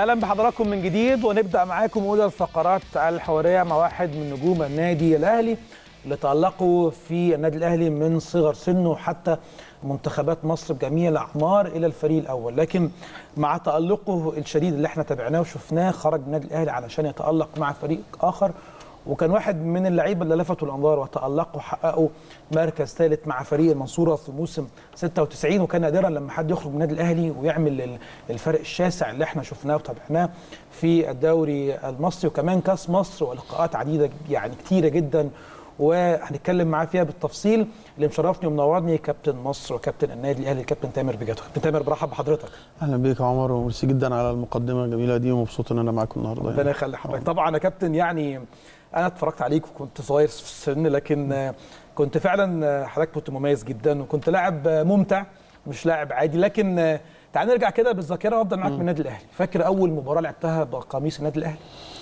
اهلا بحضراتكم من جديد ونبدا معاكم اولى الفقرات الحواريه مع واحد من نجوم النادي الاهلي اللي تالقوا في النادي الاهلي من صغر سنه حتى منتخبات مصر بجميع الاعمار الى الفريق الاول لكن مع تالقه الشديد اللي احنا تابعناه وشفناه خرج من النادي الاهلي علشان يتالق مع فريق اخر وكان واحد من اللعيبه اللي لفتوا الانظار وتالقوا وحققوا مركز ثالث مع فريق المنصوره في موسم 96 وكان نادرا لما حد يخرج من النادي الاهلي ويعمل الفرق الشاسع اللي احنا شفناه وتابعناه في الدوري المصري وكمان كاس مصر ولقاءات عديده يعني كتيره جدا وهنتكلم معاه فيها بالتفصيل اللي مشرفني ومنورني كابتن مصر وكابتن النادي الاهلي الكابتن تامر بجاتو كابتن تامر برحب بحضرتك اهلا بيك يا عمر وميرسي جدا على المقدمه الجميله دي ومبسوط ان انا معاكم النهارده ربنا يخلي حضرتك طبعا يا كابتن يعني انا اتفرجت عليك وكنت صغير في السن لكن كنت فعلا حضرتك كنت مميز جدا وكنت لاعب ممتع مش لاعب عادي لكن تعال نرجع كده بالذاكره وابدا معاك من النادي الاهلي فاكر اول مباراه لعبتها بقميص النادي الاهلي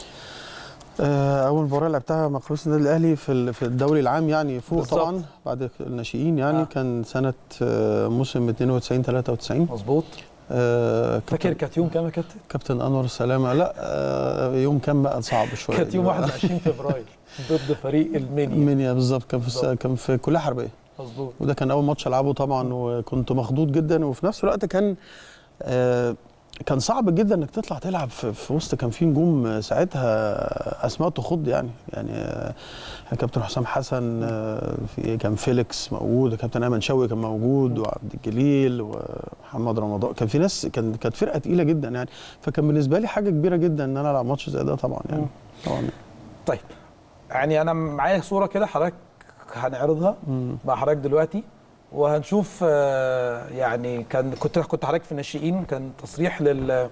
اول مباراه لعبتها مع قميص النادي الاهلي في في الدوري العام يعني فوق بالزبط. طبعا بعد الناشئين يعني آه. كان سنه موسم 92 93 مظبوط آه فاكر كانت يوم كام يا كابتن؟ كابتن انور سلامه لا آه يوم كان بقى صعب شويه كانت يوم 21 فبراير ضد فريق المنيا المنيا بالظبط كان في كان في كليه حربيه مظبوط وده كان اول ماتش العبه طبعا وكنت مخضوض جدا وفي نفس الوقت كان آه كان صعب جدا انك تطلع تلعب في, في وسط كان في نجوم ساعتها اسماء تخض يعني يعني كابتن حسام حسن في كان فيليكس موجود كابتن ايمن شوقي كان موجود وعبد الجليل ومحمد رمضان كان في ناس كان كانت فرقه تقيله جدا يعني فكان بالنسبه لي حاجه كبيره جدا ان انا العب ماتش زي ده طبعا يعني طبعا طيب يعني انا معايا صوره كده حضرتك هنعرضها مع حضرتك دلوقتي وهنشوف يعني كان كنت كنت حضرتك في الناشئين كان تصريح لل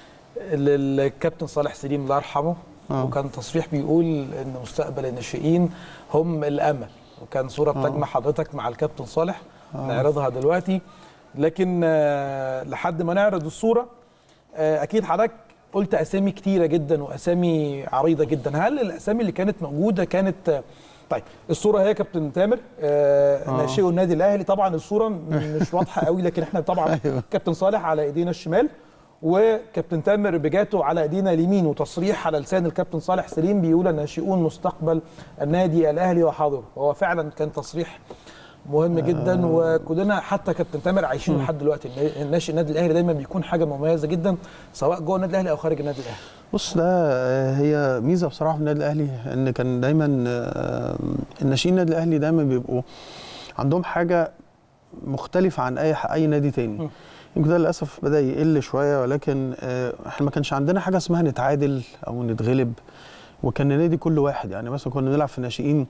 للكابتن صالح سليم الله يرحمه آه. وكان تصريح بيقول ان مستقبل الناشئين هم الامل وكان صوره بتجمع حضرتك مع الكابتن صالح آه. نعرضها دلوقتي لكن لحد ما نعرض الصوره اكيد حضرتك قلت اسامي كتيره جدا واسامي عريضه جدا هل الاسامي اللي كانت موجوده كانت طيب الصوره هي كابتن تامر آه آه. ناشئ النادي الاهلي طبعا الصوره مش واضحه قوي لكن احنا طبعا أيوة. كابتن صالح على ايدينا الشمال وكابتن تامر بجاته على ايدينا اليمين وتصريح على لسان الكابتن صالح سليم بيقول الناشئون مستقبل النادي الاهلي وحاضره وهو فعلا كان تصريح مهم جدا وكلنا حتى كابتن تامر عايشين لحد دلوقتي الناشئ النادي الاهلي دايما بيكون حاجه مميزه جدا سواء جوه النادي الاهلي او خارج النادي الاهلي بص ده هي ميزه بصراحه في النادي الاهلي ان كان دايما الناشئين النادي الاهلي دايما بيبقوا عندهم حاجه مختلفه عن اي اي نادي تاني يمكن ده للاسف بدا يقل شويه ولكن احنا ما كانش عندنا حاجه اسمها نتعادل او نتغلب وكان النادي كل واحد يعني مثلا كنا نلعب في الناشئين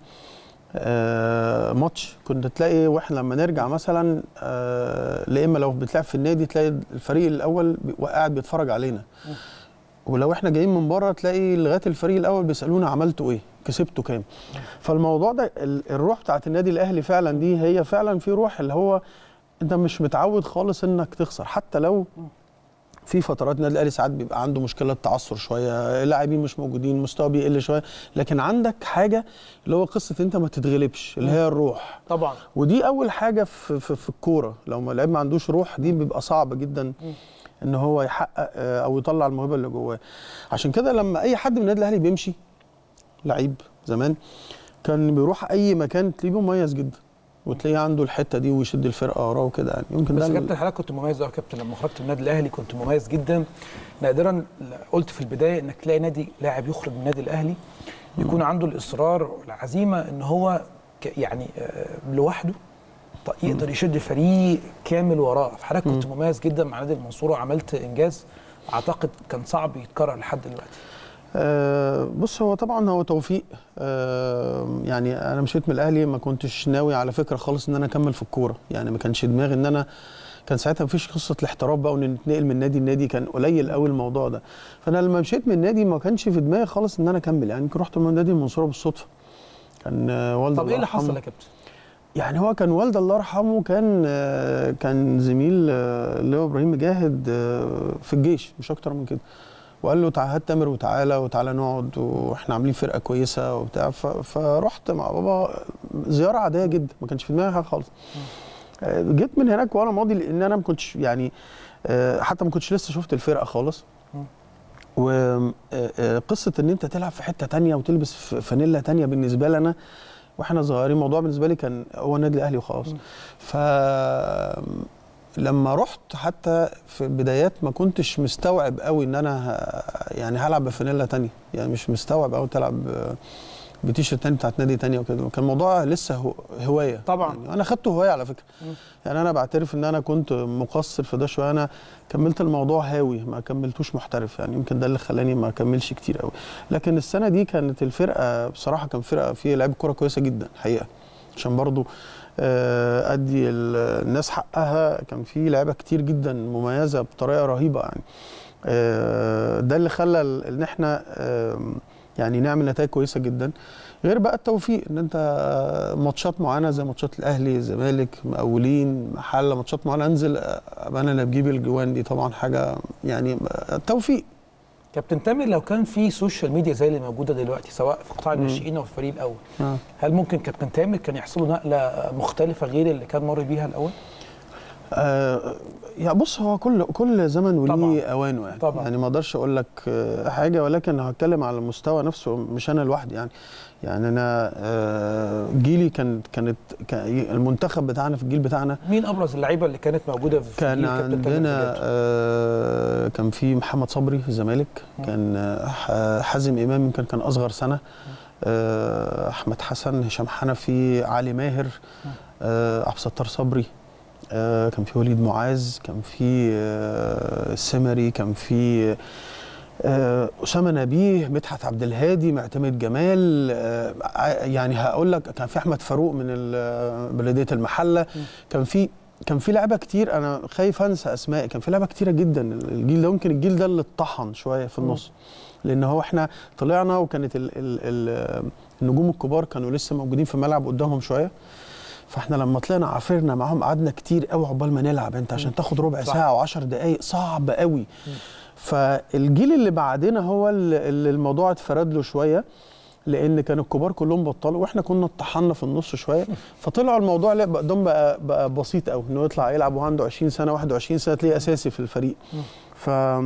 آه ماتش كنت تلاقي واحنا لما نرجع مثلا آه لا اما لو بتلعب في النادي تلاقي الفريق الاول قاعد بيتفرج علينا ولو احنا جايين من بره تلاقي لغايه الفريق الاول بيسالونا عملتوا ايه كسبتوا كام فالموضوع ده الروح بتاعت النادي الاهلي فعلا دي هي فعلا في روح اللي هو انت مش متعود خالص انك تخسر حتى لو في فترات النادي الاهلي ساعات بيبقى عنده مشكله تعثر شويه اللاعبين مش موجودين مستوى بيقل شويه لكن عندك حاجه اللي هو قصه انت ما تتغلبش اللي هي الروح طبعا ودي اول حاجه في في, في الكوره لو ما لعيب ما عندوش روح دي بيبقى صعب جدا ان هو يحقق او يطلع الموهبه اللي جواه عشان كده لما اي حد من النادي الاهلي بيمشي لعيب زمان كان بيروح اي مكان تلاقيه مميز جدا وتلاقيه عنده الحته دي ويشد الفرقه وراه وكده يعني يمكن بس ده كابتن حضرتك كنت مميز قوي كابتن لما خرجت من النادي الاهلي كنت مميز جدا نادرا قلت في البدايه انك تلاقي نادي لاعب يخرج من النادي الاهلي يكون عنده الاصرار والعزيمه ان هو يعني لوحده يقدر يشد فريق كامل وراه فحضرتك كنت مميز جدا مع نادي المنصوره وعملت انجاز اعتقد كان صعب يتكرر لحد دلوقتي أه بص هو طبعا هو توفيق أه يعني انا مشيت من الاهلي ما كنتش ناوي على فكره خالص ان انا اكمل في الكوره يعني ما كانش دماغي ان انا كان ساعتها مفيش قصه الاحتراف بقى وان نتنقل من نادي لنادي كان قليل قوي الموضوع ده فانا لما مشيت من النادي ما كانش في دماغي خالص ان انا اكمل يعني يمكن رحت من نادي المنصوره بالصدفه كان والدي طب ايه اللي حصل يا كابتن؟ يعني هو كان والدي الله يرحمه كان كان زميل اللي هو ابراهيم مجاهد في الجيش مش اكتر من كده وقال له تعال هات تامر وتعالى وتعالى نقعد واحنا عاملين فرقه كويسه وبتاع فرحت مع بابا زياره عاديه جدا ما كانش في دماغي حاجه خالص جيت من هناك وانا ماضي لان انا ما كنتش يعني حتى ما كنتش لسه شفت الفرقه خالص وقصه ان انت تلعب في حته تانية وتلبس ف- فانيلا تانية بالنسبه لي انا واحنا صغيرين الموضوع بالنسبه لي كان هو النادي الاهلي وخلاص ف لما رحت حتى في البدايات ما كنتش مستوعب قوي ان انا ه- يعني هلعب بفانيلا تانية يعني مش مستوعب قوي تلعب ب- بتيشيرت تاني بتاعت نادي تانية وكده كان الموضوع لسه هو هوايه طبعاً. يعني انا خدته هوايه على فكره يعني انا بعترف ان انا كنت مقصر في ده شويه انا كملت الموضوع هاوي ما كملتوش محترف يعني يمكن ده اللي خلاني ما اكملش كتير قوي لكن السنه دي كانت الفرقه بصراحه كان فرقه فيه لعيبه كوره كويسه جدا الحقيقه عشان برضو آه، ادي ال- الناس حقها كان في لعيبه كتير جدا مميزه بطريقه رهيبه يعني آه، ده اللي خلى ال- ان احنا آم، يعني نعمل نتائج كويسه جدا غير بقى التوفيق ان انت آه، ماتشات معينه زي ماتشات الاهلي الزمالك مقاولين محله ماتشات معينه انزل آه، ابقى انا اللي بجيب الجوان دي طبعا حاجه يعني آه، توفيق كابتن تامر لو كان في سوشيال ميديا زي اللي موجوده دلوقتي سواء في قطاع الناشئين او في الفريق الاول آه. هل ممكن كابتن تامر كان يحصل له نقله مختلفه غير اللي كان مر بيها الاول؟ آه يا بص هو كل كل زمن وليه طبعاً. اوانه يعني طبعاً. يعني ما اقدرش اقول لك آه، حاجه ولكن هتكلم على المستوى نفسه مش انا لوحدي يعني يعني انا آه، جيلي كانت كانت كان المنتخب بتاعنا في الجيل بتاعنا مين ابرز اللعيبه اللي كانت موجوده في كان جيل كابتن تامر عندنا بجد؟ آه، كان في محمد صبري في الزمالك كان آه، ح- حازم امام يمكن كان اصغر سنه آه، احمد حسن هشام حنفي علي ماهر آه، عبد الستار صبري آه، كان في وليد معاذ كان في آه، السمري كان في آه، اسامه نبيه مدحت عبد الهادي معتمد جمال آه، ع- يعني هقول لك كان في احمد فاروق من ال- بلديه المحله كان في كان في لعبه كتير انا خايف انسى اسماء كان في لعبه كتيره جدا الجيل ده يمكن الجيل ده اللي اتطحن شويه في النص لان هو احنا طلعنا وكانت ال ال ال النجوم الكبار كانوا لسه موجودين في الملعب قدامهم شويه فاحنا لما طلعنا عافرنا معاهم قعدنا كتير قوي عقبال ما نلعب انت عشان تاخد ربع صح. ساعه او 10 دقائق صعب قوي فالجيل اللي بعدنا هو اللي اللي الموضوع اتفرد له شويه لان كان الكبار كلهم بطلوا واحنا كنا اتطحنا في النص شويه فطلعوا الموضوع لا قدام بقى بقى بسيط قوي انه يطلع يلعب وهو عنده 20 سنه 21 سنه تلاقيه اساسي في الفريق ف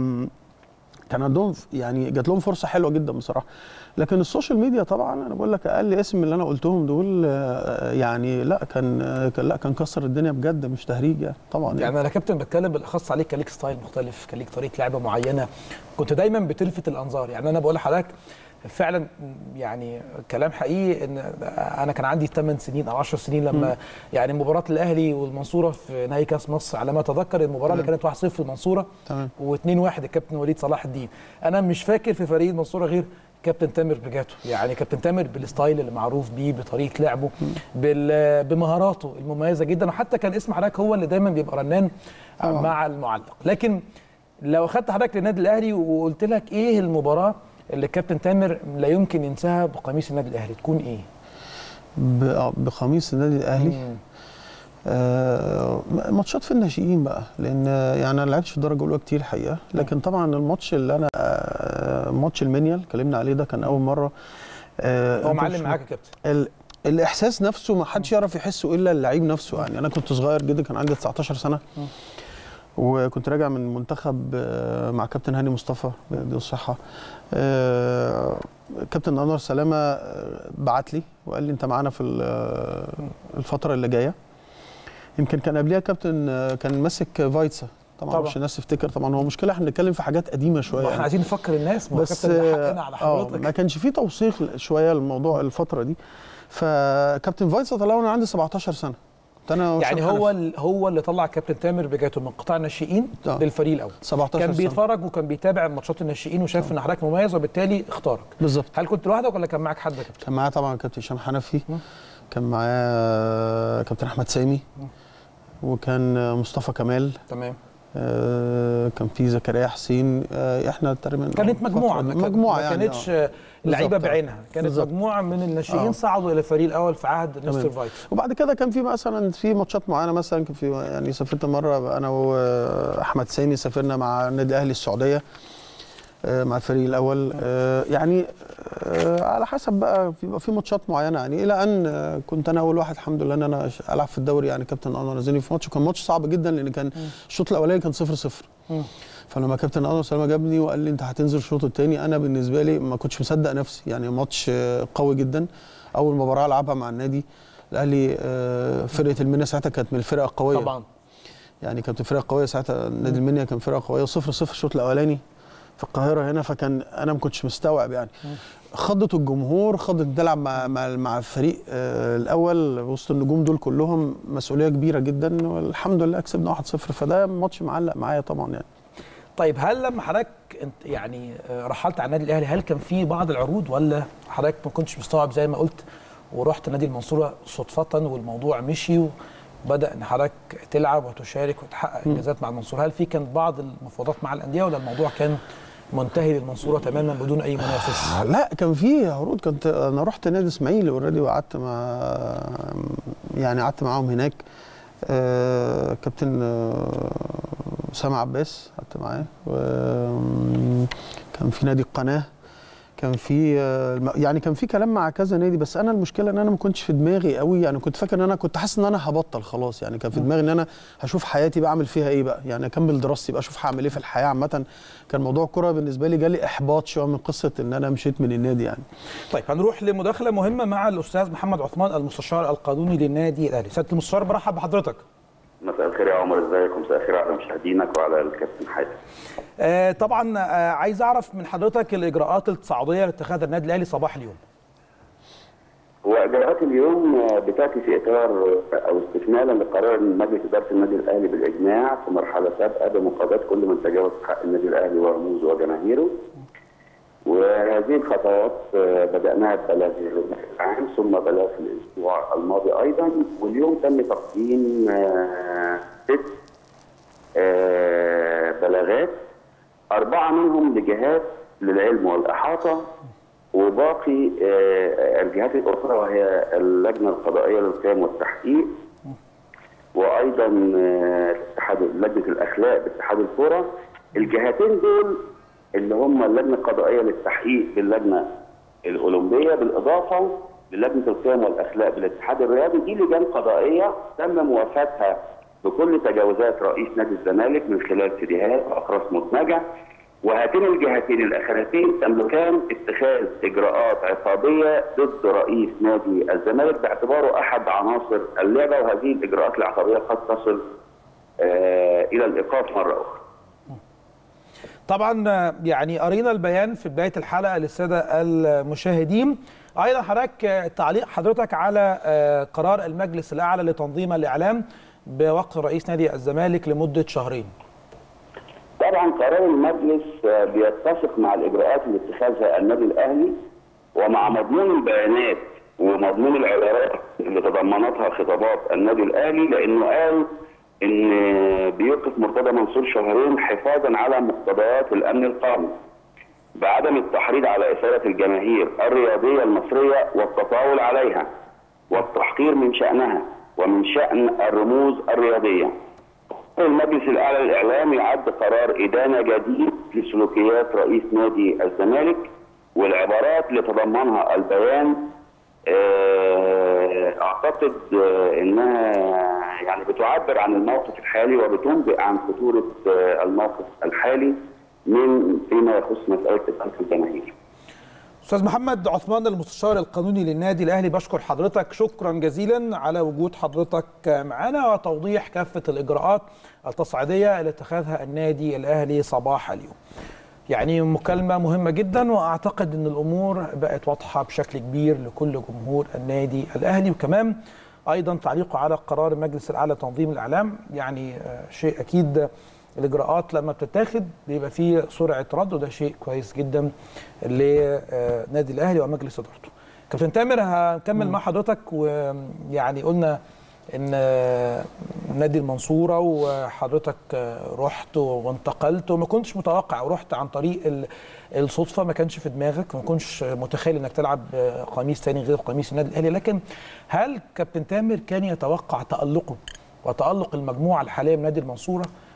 كان عندهم يعني جات لهم فرصه حلوه جدا بصراحه لكن السوشيال ميديا طبعا انا بقول لك اقل اسم اللي انا قلتهم دول آه، يعني لا كان آه، كان لا كان كسر الدنيا بجد مش تهريج يعني طبعا يعني. يعني انا كابتن بتكلم بالاخص عليك كان ليك ستايل مختلف كان ليك طريقه لعبه معينه كنت دايما بتلفت الانظار يعني انا بقول لحضرتك فعلا يعني كلام حقيقي ان انا كان عندي 8 سنين او 10 سنين لما يعني مباراه الاهلي والمنصوره في نهائي كاس مصر على ما اتذكر المباراه اللي تمام. كانت 1-0 في المنصوره تمام و2-1 الكابتن وليد صلاح الدين انا مش فاكر في فريق المنصوره غير كابتن تامر بجاتو يعني كابتن تامر بالستايل اللي معروف بيه بطريقه لعبه بال- بمهاراته المميزه جدا وحتى كان اسم حضرتك هو اللي دايما بيبقى رنان طبعاً. مع المعلق لكن لو اخدت حضرتك للنادي الاهلي وقلت لك ايه المباراه اللي كابتن تامر لا يمكن ينساها بقميص النادي الاهلي تكون ايه؟ ب- آه، بقميص النادي الاهلي مم. آه ماتشات في الناشئين بقى لان آه، يعني انا لعبتش في الدرجه الاولى كتير الحقيقه لكن طبعا الماتش اللي انا آه ماتش المنيا اللي اتكلمنا عليه ده كان اول مره آه هو أنت معلم مش- معاك يا كابتن ال... الاحساس نفسه ما حدش يعرف يحسه الا اللعيب نفسه يعني انا كنت صغير جدا كان عندي 19 سنه وكنت راجع من منتخب آه، مع كابتن هاني مصطفى دي الصحه آه، كابتن انور سلامه آه، بعت لي وقال لي انت معانا في ال- آه، الفتره اللي جايه يمكن كان قبلها كابتن آه، كان ماسك فايتسا طبعا طبعاً. مش الناس تفتكر طبعا هو مشكله احنا بنتكلم في حاجات قديمه شويه احنا يعني. عايزين نفكر الناس ما هو بس كابتن ده حقنا على اه حضرتك ما كانش فيه توثيق شويه للموضوع الفتره دي فكابتن فايتسا طلع وانا عندي 17 سنه كنت انا يعني وهشام هو حنفي. ال- هو اللي طلع كابتن تامر بجاته من قطاع الناشئين آه. للفريق الاول 17 كان سنة. بيتفرج وكان بيتابع ماتشات الناشئين وشاف ان حضرتك مميز وبالتالي اختارك بالظبط هل كنت لوحدك ولا كان معاك حد يا كابتن؟ كان معايا طبعا كابتن هشام حنفي مم. كان معايا كابتن احمد سامي وكان مصطفى كمال تمام آه، كان في زكريا حسين آه، احنا تقريبا كانت فترة- مجموعه ما كان- مجموعه ما يعني كانتش آه. آه، لعيبه بالظبط. بعينها كانت بالظبط. مجموعه من الناشئين آه. صعدوا الى الفريق الاول في عهد تمام. مستر فايت وبعد كده كان في مثلا في ماتشات معينه مثلا كان في يعني سافرت مره انا واحمد سامي سافرنا مع النادي الاهلي السعوديه آه، مع الفريق الاول آه، يعني آه، على حسب بقى بيبقى في ماتشات معينه يعني الى ان آه، كنت انا اول واحد الحمد لله ان انا ش- العب في الدوري يعني كابتن انور نزلني في ماتش وكان ماتش صعب جدا لان كان الشوط الاولاني كان 0 0 مم. فلما كابتن انور سلامه جابني وقال لي انت هتنزل الشوط الثاني انا بالنسبه لي ما كنتش مصدق نفسي يعني ماتش آه، قوي جدا اول مباراه العبها مع النادي الاهلي آه، فرقه المنيا ساعتها كانت من الفرق القويه طبعا يعني كانت فرقه قويه ساعتها نادي المنيا كان فرقه قويه 0 0 الشوط الاولاني في القاهره هنا فكان انا ما كنتش مستوعب يعني خضت الجمهور خضت تلعب مع مع, مع الفريق آه الاول وسط النجوم دول كلهم مسؤوليه كبيره جدا والحمد لله كسبنا 1 0 فده ماتش معلق معايا طبعا يعني طيب هل لما حضرتك انت يعني آه، رحلت على النادي الاهلي هل كان في بعض العروض ولا حضرتك ما كنتش مستوعب زي ما قلت ورحت نادي المنصوره صدفه والموضوع مشي وبدا ان حضرتك تلعب وتشارك وتحقق انجازات مع المنصوره هل في كان بعض المفاوضات مع الانديه ولا الموضوع كان منتهي للمنصوره تماما بدون اي منافس لا كان في عروض كنت انا رحت نادي اسماعيلي اوريدي وقعدت مع يعني قعدت معاهم هناك آه كابتن آه، اسامه عباس قعدت معاه وكان في نادي القناه كان في آه، الم- يعني كان في كلام مع كذا نادي بس انا المشكله ان انا ما كنتش في دماغي قوي يعني كنت فاكر ان انا كنت حاسس ان انا هبطل خلاص يعني كان في دماغي ان انا هشوف حياتي بعمل فيها ايه بقى يعني اكمل دراستي بقى اشوف هعمل ايه في الحياه عامه كان موضوع الكوره بالنسبه لي جالي احباط شويه من قصه ان انا مشيت من النادي يعني طيب هنروح لمداخله مهمه مع الاستاذ محمد عثمان المستشار القانوني للنادي الاهلي سياده المستشار برحب بحضرتك مساء الخير يا عمر ازيكم مساء الخير على مشاهدينك وعلى الكابتن حاتم آه طبعا آه عايز اعرف من حضرتك الاجراءات التصاعديه اللي اتخذها النادي الاهلي صباح اليوم هو اجراءات اليوم آه، بتاتي في اطار آه، او استكمالا لقرار مجلس اداره النادي الاهلي بالاجماع في مرحله سابقه بمقاضاه كل من تجاوز حق النادي الاهلي ورموزه وجماهيره وهذه الخطوات آه، بداناها ببلاغ العام ثم بلاغ في الاسبوع الماضي ايضا واليوم تم تقديم آه، ست آه، بلاغات أربعة منهم لجهات للعلم والإحاطة وباقي آه، الجهات الأخرى وهي اللجنة القضائية للقيام والتحقيق وأيضا آه، الاتحاد لجنة الأخلاق باتحاد الكرة الجهتين دول اللي هم اللجنة القضائية للتحقيق باللجنة الأولمبية بالإضافة للجنة القيم والأخلاق بالاتحاد الرياضي دي لجان قضائية تم موافاتها بكل تجاوزات رئيس نادي الزمالك من خلال سيديهات وأقراص مدمجة وهاتين الجهتين الأخرتين تملكان اتخاذ إجراءات عقابية ضد رئيس نادي الزمالك باعتباره أحد عناصر اللعبة وهذه الإجراءات العقابية قد تصل آه إلى الإيقاف مرة أخرى طبعا آه، يعني قرينا البيان في بدايه الحلقه للساده المشاهدين ايضا حضرتك آه، تعليق حضرتك على آه، قرار المجلس الاعلى لتنظيم الاعلام بوقف رئيس نادي الزمالك لمده شهرين طبعا قرار المجلس آه، بيتفق مع الاجراءات اللي اتخذها النادي الاهلي ومع مضمون البيانات ومضمون العبارات اللي تضمنتها خطابات النادي الاهلي لانه قال ان بيوقف مرتضى منصور شهرين حفاظا على مقتضيات الامن القومي بعدم التحريض على اثاره الجماهير الرياضيه المصريه والتطاول عليها والتحقير من شانها ومن شان الرموز الرياضيه المجلس الاعلى للاعلام يعد قرار ادانه جديد لسلوكيات رئيس نادي الزمالك والعبارات اللي تضمنها البيان آه، اعتقد آه، انها يعني بتعبر عن الموقف الحالي وبتنبئ عن خطوره آه، الموقف الحالي من فيما يخص مساله اثاره الجماهير. استاذ محمد عثمان المستشار القانوني للنادي الاهلي بشكر حضرتك شكرا جزيلا على وجود حضرتك معنا وتوضيح كافه الاجراءات التصعيديه اللي اتخذها النادي الاهلي صباح اليوم. يعني مكالمه مهمه جدا واعتقد ان الامور بقت واضحه بشكل كبير لكل جمهور النادي الاهلي وكمان ايضا تعليقه على قرار المجلس الاعلى لتنظيم الاعلام يعني آه، شيء اكيد الاجراءات لما بتتاخد بيبقى فيه سرعه رد وده شيء كويس جدا لنادي الاهلي ومجلس ادارته. كابتن تامر هنكمل مع حضرتك ويعني قلنا ان نادي المنصوره وحضرتك رحت وانتقلت وما كنتش متوقع ورحت عن طريق ال- الصدفه ما كانش في دماغك ما كنتش متخيل انك تلعب قميص تاني غير قميص النادي الاهلي لكن هل كابتن تامر كان يتوقع تالقه وتالق المجموعه الحاليه من نادي المنصوره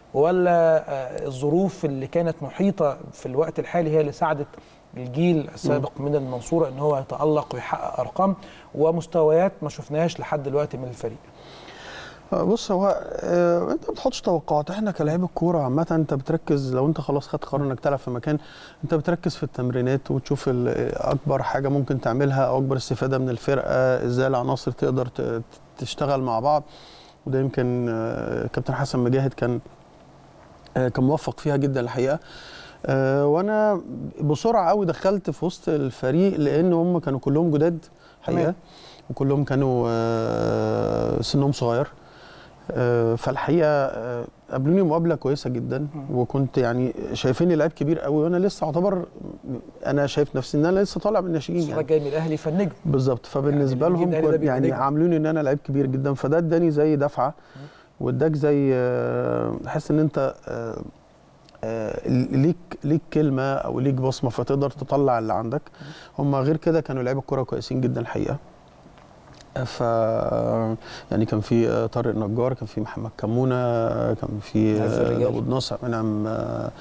ولا آه، الظروف اللي كانت محيطه في الوقت الحالي هي اللي ساعدت الجيل السابق من المنصوره ان هو يتالق ويحقق ارقام ومستويات ما شفناهاش لحد دلوقتي من الفريق آه، بص هو آه، انت ما بتحطش توقعات احنا كلاعب الكوره عامه انت بتركز لو انت خلاص خدت قرار انك تلعب في مكان انت بتركز في التمرينات وتشوف ال- اكبر حاجه ممكن تعملها او اكبر استفاده من الفرقه ازاي العناصر تقدر ت- تشتغل مع بعض وده يمكن آه، كابتن حسن مجاهد كان آه، كان موفق فيها جدا الحقيقه آه، وانا بسرعه قوي دخلت في وسط الفريق لان هم كانوا كلهم جداد حقيقه تمام. وكلهم كانوا آه، سنهم صغير آه، فالحقيقه آه، قابلوني مقابله كويسه جدا وكنت يعني شايفيني لعيب كبير قوي وانا لسه اعتبر انا شايف نفسي ان انا لسه طالع من الناشئين الصوره يعني جاي من الاهلي فالنجم بالظبط فبالنسبه يعني اللي لهم بيجي الأهلي ده كنت بيبقى يعني نجم. عاملوني ان انا لعيب كبير جدا فده اداني زي دفعه واداك زي آه، تحس ان انت آه، آه، ليك ليك كلمه او ليك بصمه فتقدر تطلع اللي عندك هم غير كده كانوا لعيبه الكوره كويسين جدا الحقيقه ف يعني كان في آه، طارق نجار كان في محمد كمونه آه، كان في عز آه، الرجال. داوود ناصر منعم آه،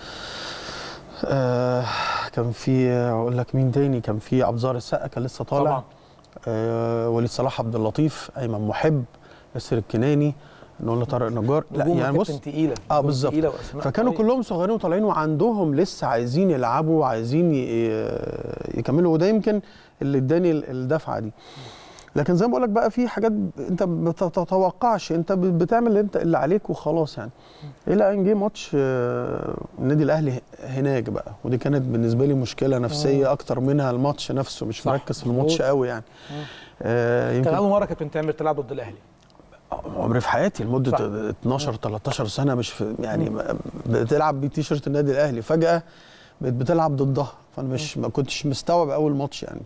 آه، كان في آه، اقول لك مين تاني كان في عبد الظاهر السقا كان لسه طالع طبعا آه وليد صلاح عبد اللطيف ايمن محب ياسر الكناني نقول طارق نجار لا نجوم يعني بص كابتن تقيله اه نجوم بالظبط تقيلة وأسماء فكانوا قوية. كلهم صغيرين وطالعين وعندهم لسه عايزين يلعبوا وعايزين ي- يكملوا وده يمكن اللي اداني ال- الدفعه دي لكن زي ما بقول لك بقى في حاجات ب- انت ما بتتوقعش انت ب- بتعمل اللي انت اللي عليك وخلاص يعني الى ان جه ماتش آه، النادي الاهلي هناك بقى ودي كانت بالنسبه لي مشكله نفسيه اكتر منها الماتش نفسه مش صح، مركز في الماتش مظبوط. قوي يعني آه، يمكن كان اول مره كابتن تامر تلعب ضد الاهلي عمري في حياتي لمده صح. 12 13 سنه مش في يعني بتلعب بتيشيرت النادي الاهلي فجاه بقيت بتلعب ضدها فانا مش ما كنتش مستوعب اول ماتش يعني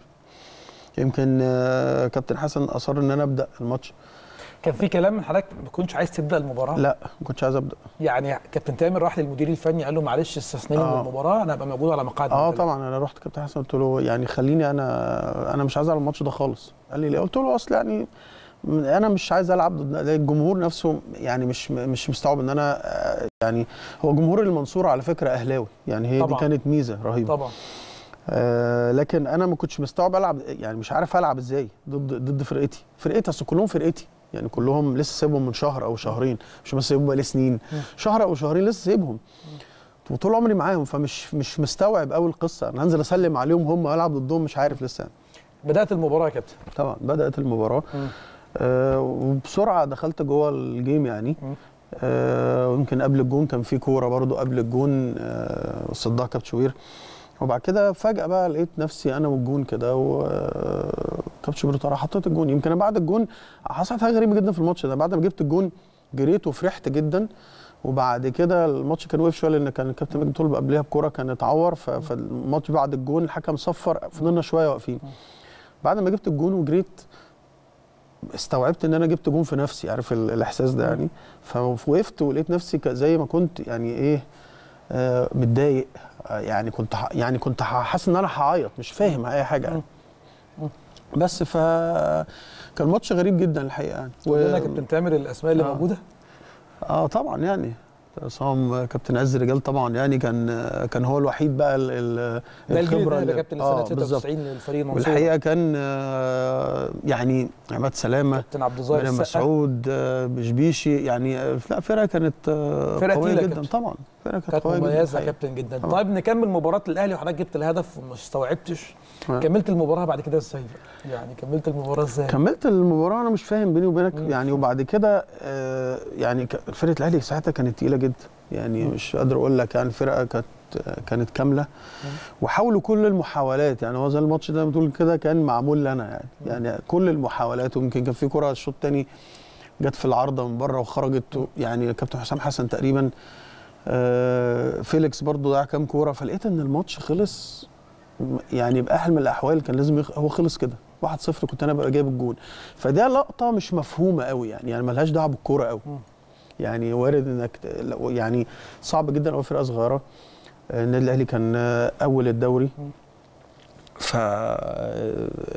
يمكن آه، كابتن حسن اصر ان انا ابدا الماتش كان في كلام من حضرتك ما كنتش عايز تبدا المباراه لا ما كنتش عايز ابدا يعني كابتن تامر راح للمدير الفني قال له معلش استثنيني من آه. المباراه انا ابقى موجود على مقاعد اه المباراة. طبعا انا رحت كابتن حسن قلت له يعني خليني انا انا مش عايز العب الماتش ده خالص قال لي ليه قلت له اصل يعني انا مش عايز العب ضد الجمهور نفسه يعني مش مش مستوعب ان انا آه، يعني هو جمهور المنصوره على فكره اهلاوي يعني هي طبعاً. دي كانت ميزه رهيبه طبعا آه لكن انا ما كنتش مستوعب العب يعني مش عارف العب ازاي ضد ضد فرقتي فرقتي اصل كلهم فرقتي يعني كلهم لسه سايبهم من شهر او شهرين مش بس سايبهم بقالي سنين شهر او شهرين لسه سايبهم وطول عمري معاهم فمش مش مستوعب قوي القصه انا هنزل اسلم عليهم هم العب ضدهم مش عارف لسه بدات المباراه يا كابتن طبعا بدات المباراه مم. آه وبسرعه دخلت جوه الجيم يعني مم. آه ويمكن قبل الجون كان في كوره برضو قبل الجون آه صدها كابتن شوبير وبعد كده فجاه بقى لقيت نفسي انا والجون كده وكابتن شوبير طلع حطيت الجون يمكن أنا بعد الجون حصلت حاجه غريبه جدا في الماتش ده بعد ما جبت الجون جريت وفرحت جدا وبعد كده الماتش كان وقف شويه لان كان الكابتن مجدي طلب قبلها بكوره كان اتعور ف- فالماتش بعد الجون الحكم صفر فضلنا شويه واقفين بعد ما جبت الجون وجريت استوعبت ان انا جبت جون في نفسي عارف ال- الاحساس ده يعني فوقفت ولقيت نفسي ك- زي ما كنت يعني ايه آه متضايق آه يعني كنت ح- يعني كنت ح- حاسس ان انا هعيط مش فاهم اي حاجه يعني بس ف كان ماتش غريب جدا الحقيقه يعني قول لنا يا كابتن تامر الاسماء اللي آه. موجوده اه طبعا يعني عصام كابتن عز الرجال طبعا يعني كان كان هو الوحيد بقى ال- ال- ده الجيل الخبره ده اللي- كابتن آه، السنه بالظبط. 96 للفريق المنصوري والحقيقه كان آه، يعني عماد سلامه كابتن عبد الظاهر مريم السقا مسعود آه، بشبيشي يعني آه، لا فرقه كانت آه، فرقة قويه تقيلة جدا كابتن. طبعا فرقه كانت كانت قويه جدا مميزه يا الحقيقة. كابتن جدا طبعا. طيب نكمل مباراه الاهلي وحضرتك جبت الهدف وما استوعبتش آه. كملت المباراه بعد كده ازاي بقى؟ يعني كملت المباراه ازاي كملت المباراه انا مش فاهم بيني وبينك مم. يعني وبعد كده آه، يعني ك- فرقه الاهلي ساعتها كانت تقيله جدا يعني مش قادر اقول لك يعني الفرقه كانت كانت كامله وحاولوا كل المحاولات يعني هو زي الماتش ده بتقول كده كان معمول لنا يعني يعني كل المحاولات ويمكن كان في كره الشوط الثاني جت في العارضه من بره وخرجت يعني كابتن حسام حسن تقريبا آه، فيليكس برضو ضيع كام كوره فلقيت ان الماتش خلص يعني باحلى من الاحوال كان لازم يخ... هو خلص كده 1-0 كنت انا بقى جايب الجون فده لقطه مش مفهومه قوي يعني يعني ملهاش دعوه بالكوره قوي يعني وارد انك ت- لو- يعني صعب جدا قوي فرقه صغيره النادي الاهلي كان آه، اول الدوري ف آه،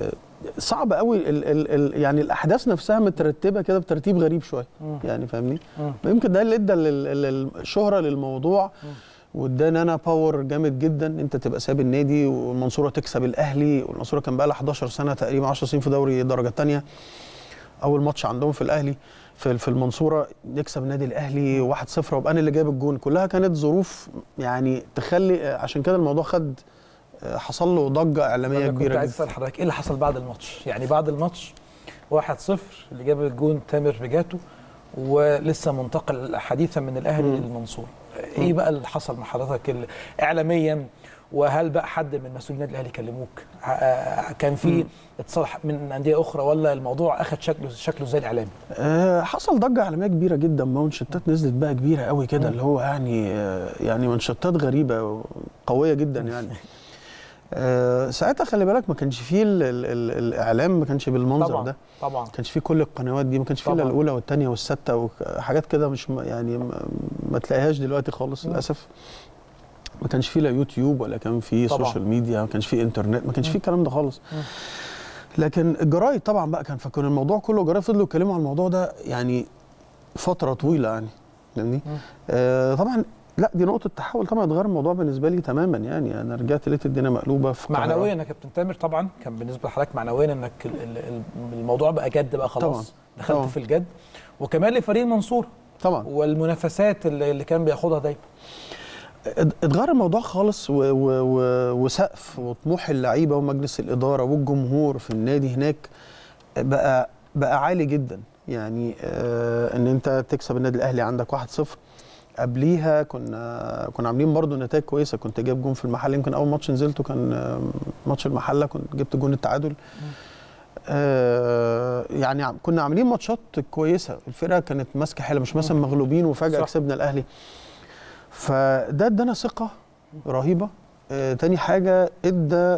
صعب قوي ال ال ال يعني الاحداث نفسها مترتبه كده بترتيب غريب شويه يعني فاهمني يمكن ده اللي ادى لل- لل- الشهره للموضوع واداني انا باور جامد جدا انت تبقى ساب النادي والمنصوره تكسب الاهلي والمنصوره كان بقى لها 11 سنه تقريبا 10 سنين في دوري درجه ثانيه اول ماتش عندهم في الاهلي في في المنصوره نكسب النادي الاهلي 1-0 وابقى انا اللي جايب الجون كلها كانت ظروف يعني تخلي عشان كده الموضوع خد حصل له ضجه اعلاميه أنا كنت كبيره عايز جدا اسال حضرتك ايه اللي حصل بعد الماتش؟ يعني بعد الماتش 1-0 اللي جاب الجون تامر بجاتو ولسه منتقل حديثا من الاهلي للمنصوره. ايه بقى اللي حصل مع حضرتك ال- اعلاميا وهل بقى حد من مسؤولين النادي الاهلي كلموك؟ ع- آه، كان في اتصال من انديه اخرى ولا الموضوع اخذ شكله شكله زي الاعلامي؟ آه، حصل ضجه اعلاميه كبيره جدا مانشيتات نزلت بقى كبيره قوي كده اللي هو يعني آه، يعني مانشيتات غريبه قويه جدا يعني آه، ساعتها خلي بالك ما كانش فيه ال ال ال الاعلام ما كانش بالمنظر طبعا ده طبعا ما كانش فيه كل القنوات دي ما كانش فيه الا طبعاً. الاولى والثانيه والسادسه وحاجات كده مش م- يعني ما, ما تلاقيهاش دلوقتي خالص مم. للاسف ما كانش فيه لا يوتيوب ولا كان فيه طبعاً. سوشيال ميديا ما كانش فيه انترنت ما كانش مم. فيه الكلام ده خالص مم. لكن الجرايد طبعا بقى كان فكان الموضوع كله الجرايد فضلوا يتكلموا عن الموضوع ده يعني فتره طويله يعني فاهمني مم. آه طبعا لا دي نقطه تحول طبعا اتغير الموضوع بالنسبه لي تماما يعني انا رجعت لقيت الدنيا مقلوبه في القاهرة. معنويا يا كابتن تامر طبعا كان بالنسبه لحضرتك معنويا انك ال- ال- ال- الموضوع بقى جد بقى خلاص طبعاً. دخلت طبعاً. في الجد وكمان لفريق المنصوره طبعا والمنافسات اللي اللي كان بياخدها دايما ات- اتغير الموضوع خالص و و و وسقف وطموح اللعيبه ومجلس الاداره والجمهور في النادي هناك بقى بقى عالي جدا يعني آه ان انت تكسب النادي الاهلي عندك 1-0 قبليها كنا كنا عاملين برضو نتائج كويسه كنت جايب جون في المحل يمكن اول ماتش نزلته كان آه، ماتش المحله كنت جبت جون التعادل آه يعني عم- كنا عاملين ماتشات كويسه الفرقه كانت ماسكه حلوه مش مثلا مغلوبين وفجاه صح. كسبنا الاهلي فده ادانا ثقه رهيبه آه تاني حاجه ادى آه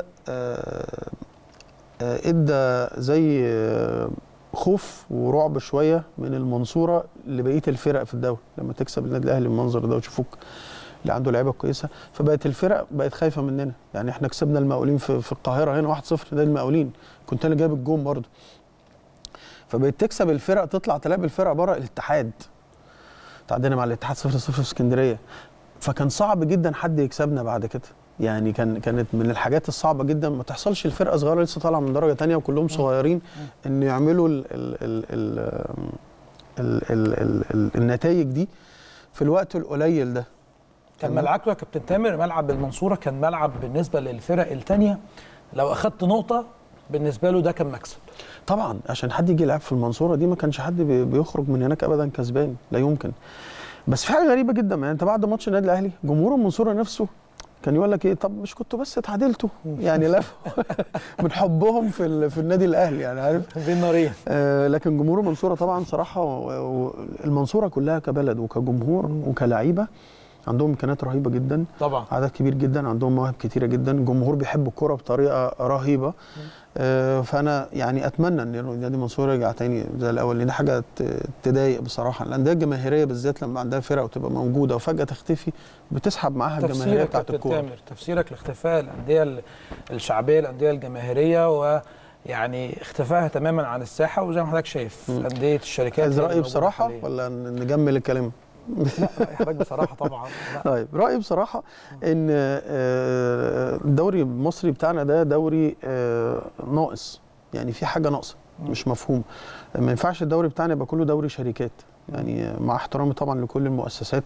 آه ادى زي آه خوف ورعب شويه من المنصوره لبقيه الفرق في الدوري لما تكسب النادي الاهلي بالمنظر ده وتشوفوك اللي عنده لعيبه كويسه فبقت الفرق بقت خايفه مننا يعني احنا كسبنا المقاولين في, في القاهره هنا 1-0 ده المقاولين كنت انا جايب الجون برضه فبقت تكسب الفرق تطلع تلاقي الفرق بره الاتحاد تعادلنا مع الاتحاد 0-0 في اسكندريه فكان صعب جدا حد يكسبنا بعد كده يعني كان كانت من الحاجات الصعبه جدا ما تحصلش الفرقه صغيره لسه طالعه من درجه تانية وكلهم صغيرين ان يعملوا ال ال ال ال ال ال ال ال النتائج دي في الوقت القليل ده كان تمام. ملعبكم يا كابتن تامر ملعب المنصوره كان ملعب بالنسبه للفرق الثانيه لو اخدت نقطه بالنسبه له ده كان مكسب طبعا عشان حد يجي يلعب في المنصوره دي ما كانش حد بي- بيخرج من هناك ابدا كسبان لا يمكن بس في حاجه غريبه جدا يعني انت بعد ماتش النادي الاهلي جمهور المنصوره نفسه كان يقول لك ايه طب مش كنتوا بس اتعادلتوا يعني لا من حبهم في ال- في النادي الاهلي يعني عارف بين نارين آه لكن جمهور المنصوره طبعا صراحه و- و- المنصوره كلها كبلد وكجمهور وكلعيبه عندهم امكانيات رهيبه جدا طبعا عدد كبير جدا عندهم مواهب كتيره جدا جمهور بيحب الكوره بطريقه رهيبه آه، فانا يعني اتمنى ان نادي منصور يرجع تاني زي الاول لان دي حاجه ت- تضايق بصراحه الانديه الجماهيريه بالذات لما عندها فرق وتبقى موجوده وفجاه تختفي بتسحب معاها الجماهيريه تفسيرك يا بتاعت كابتن الكوره تامر تفسيرك لاختفاء الانديه ال- الشعبيه الانديه الجماهيريه ويعني اختفائها تماما عن الساحه وزي ما حضرتك شايف مم. انديه الشركات عايز هي اللي رايي موجودة بصراحه حالياً. ولا ن- نجمل الكلام لا رأي حضرتك بصراحه طبعا لا. طيب رايي بصراحه ان آه، الدوري المصري بتاعنا ده دوري آه، ناقص يعني في حاجه ناقصه مش مفهوم ما ينفعش الدوري بتاعنا يبقى كله دوري شركات يعني مع احترامي طبعا لكل المؤسسات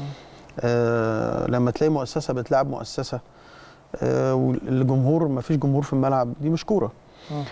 آه لما تلاقي مؤسسه بتلعب مؤسسه آه والجمهور ما فيش جمهور في الملعب دي مش كوره مم.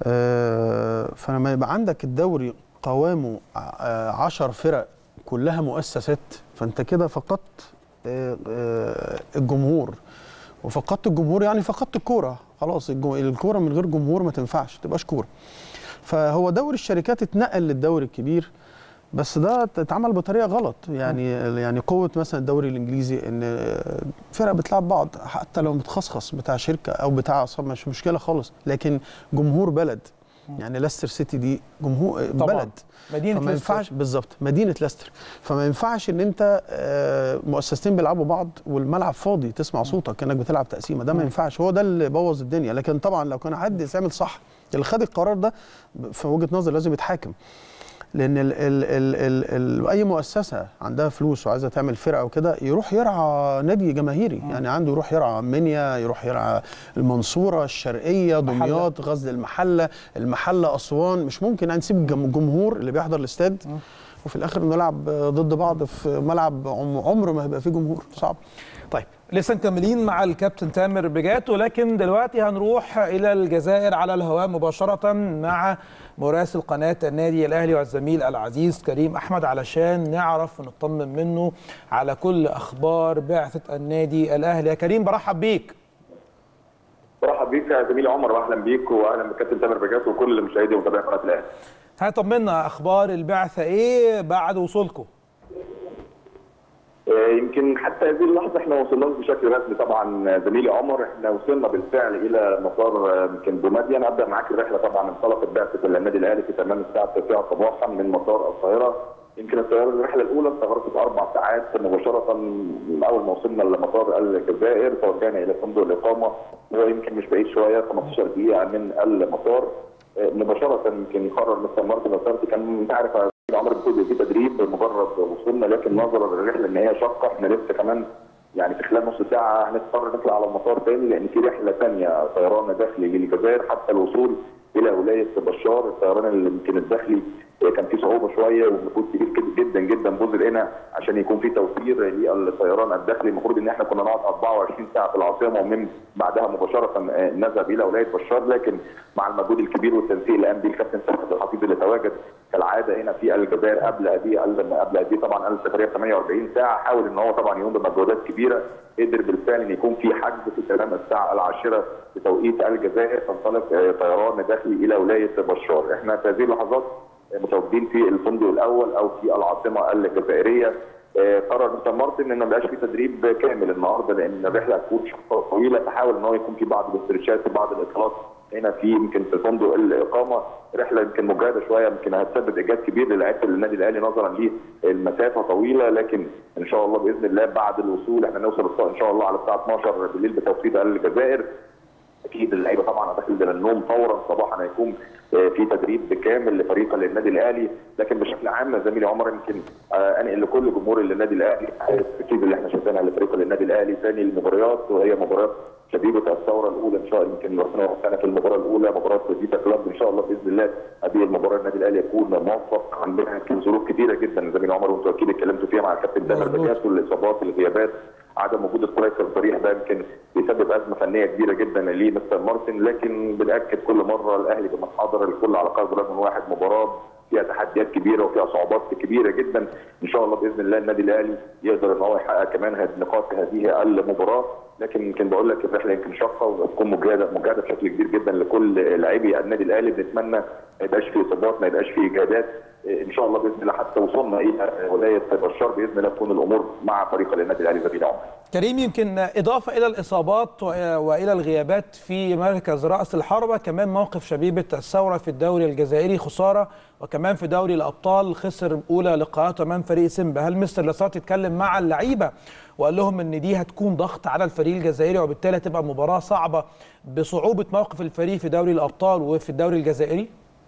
آه فلما يبقى عندك الدوري قوامه آه عشر فرق كلها مؤسسات فانت كده فقدت آه آه الجمهور وفقدت الجمهور يعني فقدت الكوره خلاص الجو- الكوره من غير جمهور ما تنفعش تبقاش كوره فهو دوري الشركات اتنقل للدوري الكبير بس ده اتعمل بطريقه غلط يعني يعني قوه مثلا الدوري الانجليزي ان فرق بتلعب بعض حتى لو متخصص بتاع شركه او بتاع أصلاً مش مشكله خالص لكن جمهور بلد يعني ليستر سيتي دي جمهور طبعاً. بلد مدينه فما ليستر. ينفعش بالظبط مدينه ليستر فما ينفعش ان انت آه، مؤسستين بيلعبوا بعض والملعب فاضي تسمع صوتك كانك بتلعب تقسيمه ده ما ينفعش هو ده اللي بوظ الدنيا لكن طبعا لو كان حد يعمل صح اللي خد القرار ده في وجهه نظري لازم يتحاكم لان ال ال ال ال ال اي مؤسسه عندها فلوس وعايزه تعمل فرقه وكده يروح يرعى نادي جماهيري يعني عنده يروح يرعى منيا يروح يرعى المنصوره الشرقيه دمياط غزل المحله المحله اسوان مش ممكن يعني نسيب الجم- الجمهور اللي بيحضر الاستاد وفي الاخر نلعب ضد بعض في ملعب عم- عمر ما هيبقى فيه جمهور صعب طيب لسه مكملين مع الكابتن تامر بجات ولكن دلوقتي هنروح الى الجزائر على الهواء مباشره مع مراسل قناه النادي الاهلي والزميل العزيز كريم احمد علشان نعرف ونطمن منه على كل اخبار بعثه النادي الاهلي يا كريم برحب بيك برحب بيك يا زميلي عمر واهلا بيك واهلا بالكابتن تامر بجات وكل مشاهدي ومتابعي قناه الاهلي. هطمنا اخبار البعثه ايه بعد وصولكم آه، يمكن حتى هذه اللحظه احنا ما وصلناش بشكل رسمي طبعا زميلي عمر احنا وصلنا بالفعل الى مطار آه، يمكن بومدين ابدا معاك الرحله طبعا انطلقت بعثه النادي الاهلي في تمام الساعه 9 صباحا من مطار القاهره يمكن الطياره الرحله الاولى استغرقت اربع ساعات مباشره من اول ما وصلنا لمطار الجزائر توجهنا الى فندق الاقامه هو يمكن مش بعيد شويه 15 دقيقه من المطار آه، مباشره يمكن قرر مستر مارتن لاسارتي كان انت عارف يا عمر بيكون في تدريب بمجرد وصولنا لكن نظرا للرحله ان هي شاقه احنا لسه كمان يعني في خلال نص ساعه هنضطر نطلع على المطار تاني لان في رحله ثانيه طيران داخلي للجزائر حتى الوصول الى ولايه بشار الطيران اللي يمكن الداخلي كان فيه صعوبه شويه ومجهود كبير كد- جدا جدا بذل هنا عشان يكون في توفير للطيران الداخلي المفروض ان احنا كنا نقعد 24 ساعه في العاصمه ومن بعدها مباشره آه، نذهب الى ولايه بشار لكن مع المجهود الكبير والتنسيق اللي قام به الكابتن سعد الحفيظ اللي تواجد كالعاده هنا في الجزائر قبل هذه قبل هذه طبعا قبل السفريه ب 48 ساعه حاول ان هو طبعا يقوم بمجهودات كبيره قدر بالفعل ان يكون في حجز في تمام الساعه العاشره بتوقيت الجزائر تنطلق آه، طيران داخلي الى ولايه بشار احنا في هذه اللحظات متواجدين في الفندق الاول او في العاصمه الجزائريه آه، قرر مستر مارتن ان ما بقاش في تدريب كامل النهارده لان الرحله هتكون شقه طويله فحاول ان هو يكون في بعض الاسترتشات وبعض الاطالات هنا في يمكن في فندق الاقامه رحله يمكن مجهده شويه يمكن هتسبب ايجاد كبير للاعيبه النادي الاهلي نظرا للمسافه طويله لكن ان شاء الله باذن الله بعد الوصول احنا نوصل الص- ان شاء الله على الساعه 12 بالليل بتوقيت الجزائر اكيد اللعيبه طبعا هتدخل من النوم فورا صباحا هيكون آه، في تدريب كامل لفريق النادي الاهلي لكن بشكل عام زميلي عمر يمكن آه، انقل لكل جمهور النادي الاهلي التركيز اللي احنا شايفينها لفريق النادي الاهلي ثاني المباريات وهي مباريات شبيبه الثوره الاولى ان شاء الله يمكن ربنا يوفقنا في المباراه الاولى مباراه فيتا كلاب ان شاء الله باذن الله هذه المباراه النادي الاهلي يكون موفق عندنا يمكن ظروف كثيره جدا زميلي عمر وانتوا اكيد اتكلمتوا فيها مع الكابتن تامر مظبوط. بجاس والاصابات الغيابات عدم وجود الكويس الصريح ده يمكن بيسبب ازمه فنيه كبيره جدا لمستر مارتن لكن بناكد كل مره الاهلي بما حضر الكل على قلب رجل واحد مباراه فيها تحديات كبيره وفيها صعوبات كبيره جدا ان شاء الله باذن الله النادي الاهلي يقدر ان هو يحقق كمان هذه النقاط في هذه المباراه لكن يمكن بقول لك الرحله يمكن شاقه وتكون مجهده مجهده بشكل كبير جدا لكل لاعبي النادي الاهلي بنتمنى ما يبقاش في اصابات ما يبقاش في اجهادات ان شاء الله باذن الله حتى وصلنا الى ولايه بشار باذن الله تكون الامور مع فريق النادي الاهلي زميلي عمر كريم يمكن إضافة إلى الإصابات و- وإلى الغيابات في مركز رأس الحربة كمان موقف شبيبة الثورة في الدوري الجزائري خسارة وكمان في دوري الأبطال خسر أولى لقاءاته أمام فريق سيمبا هل مستر لاسارت اتكلم مع اللعيبة وقال لهم إن دي هتكون ضغط على الفريق الجزائري وبالتالي هتبقى مباراة صعبة بصعوبة موقف الفريق في دوري الأبطال وفي الدوري الجزائري؟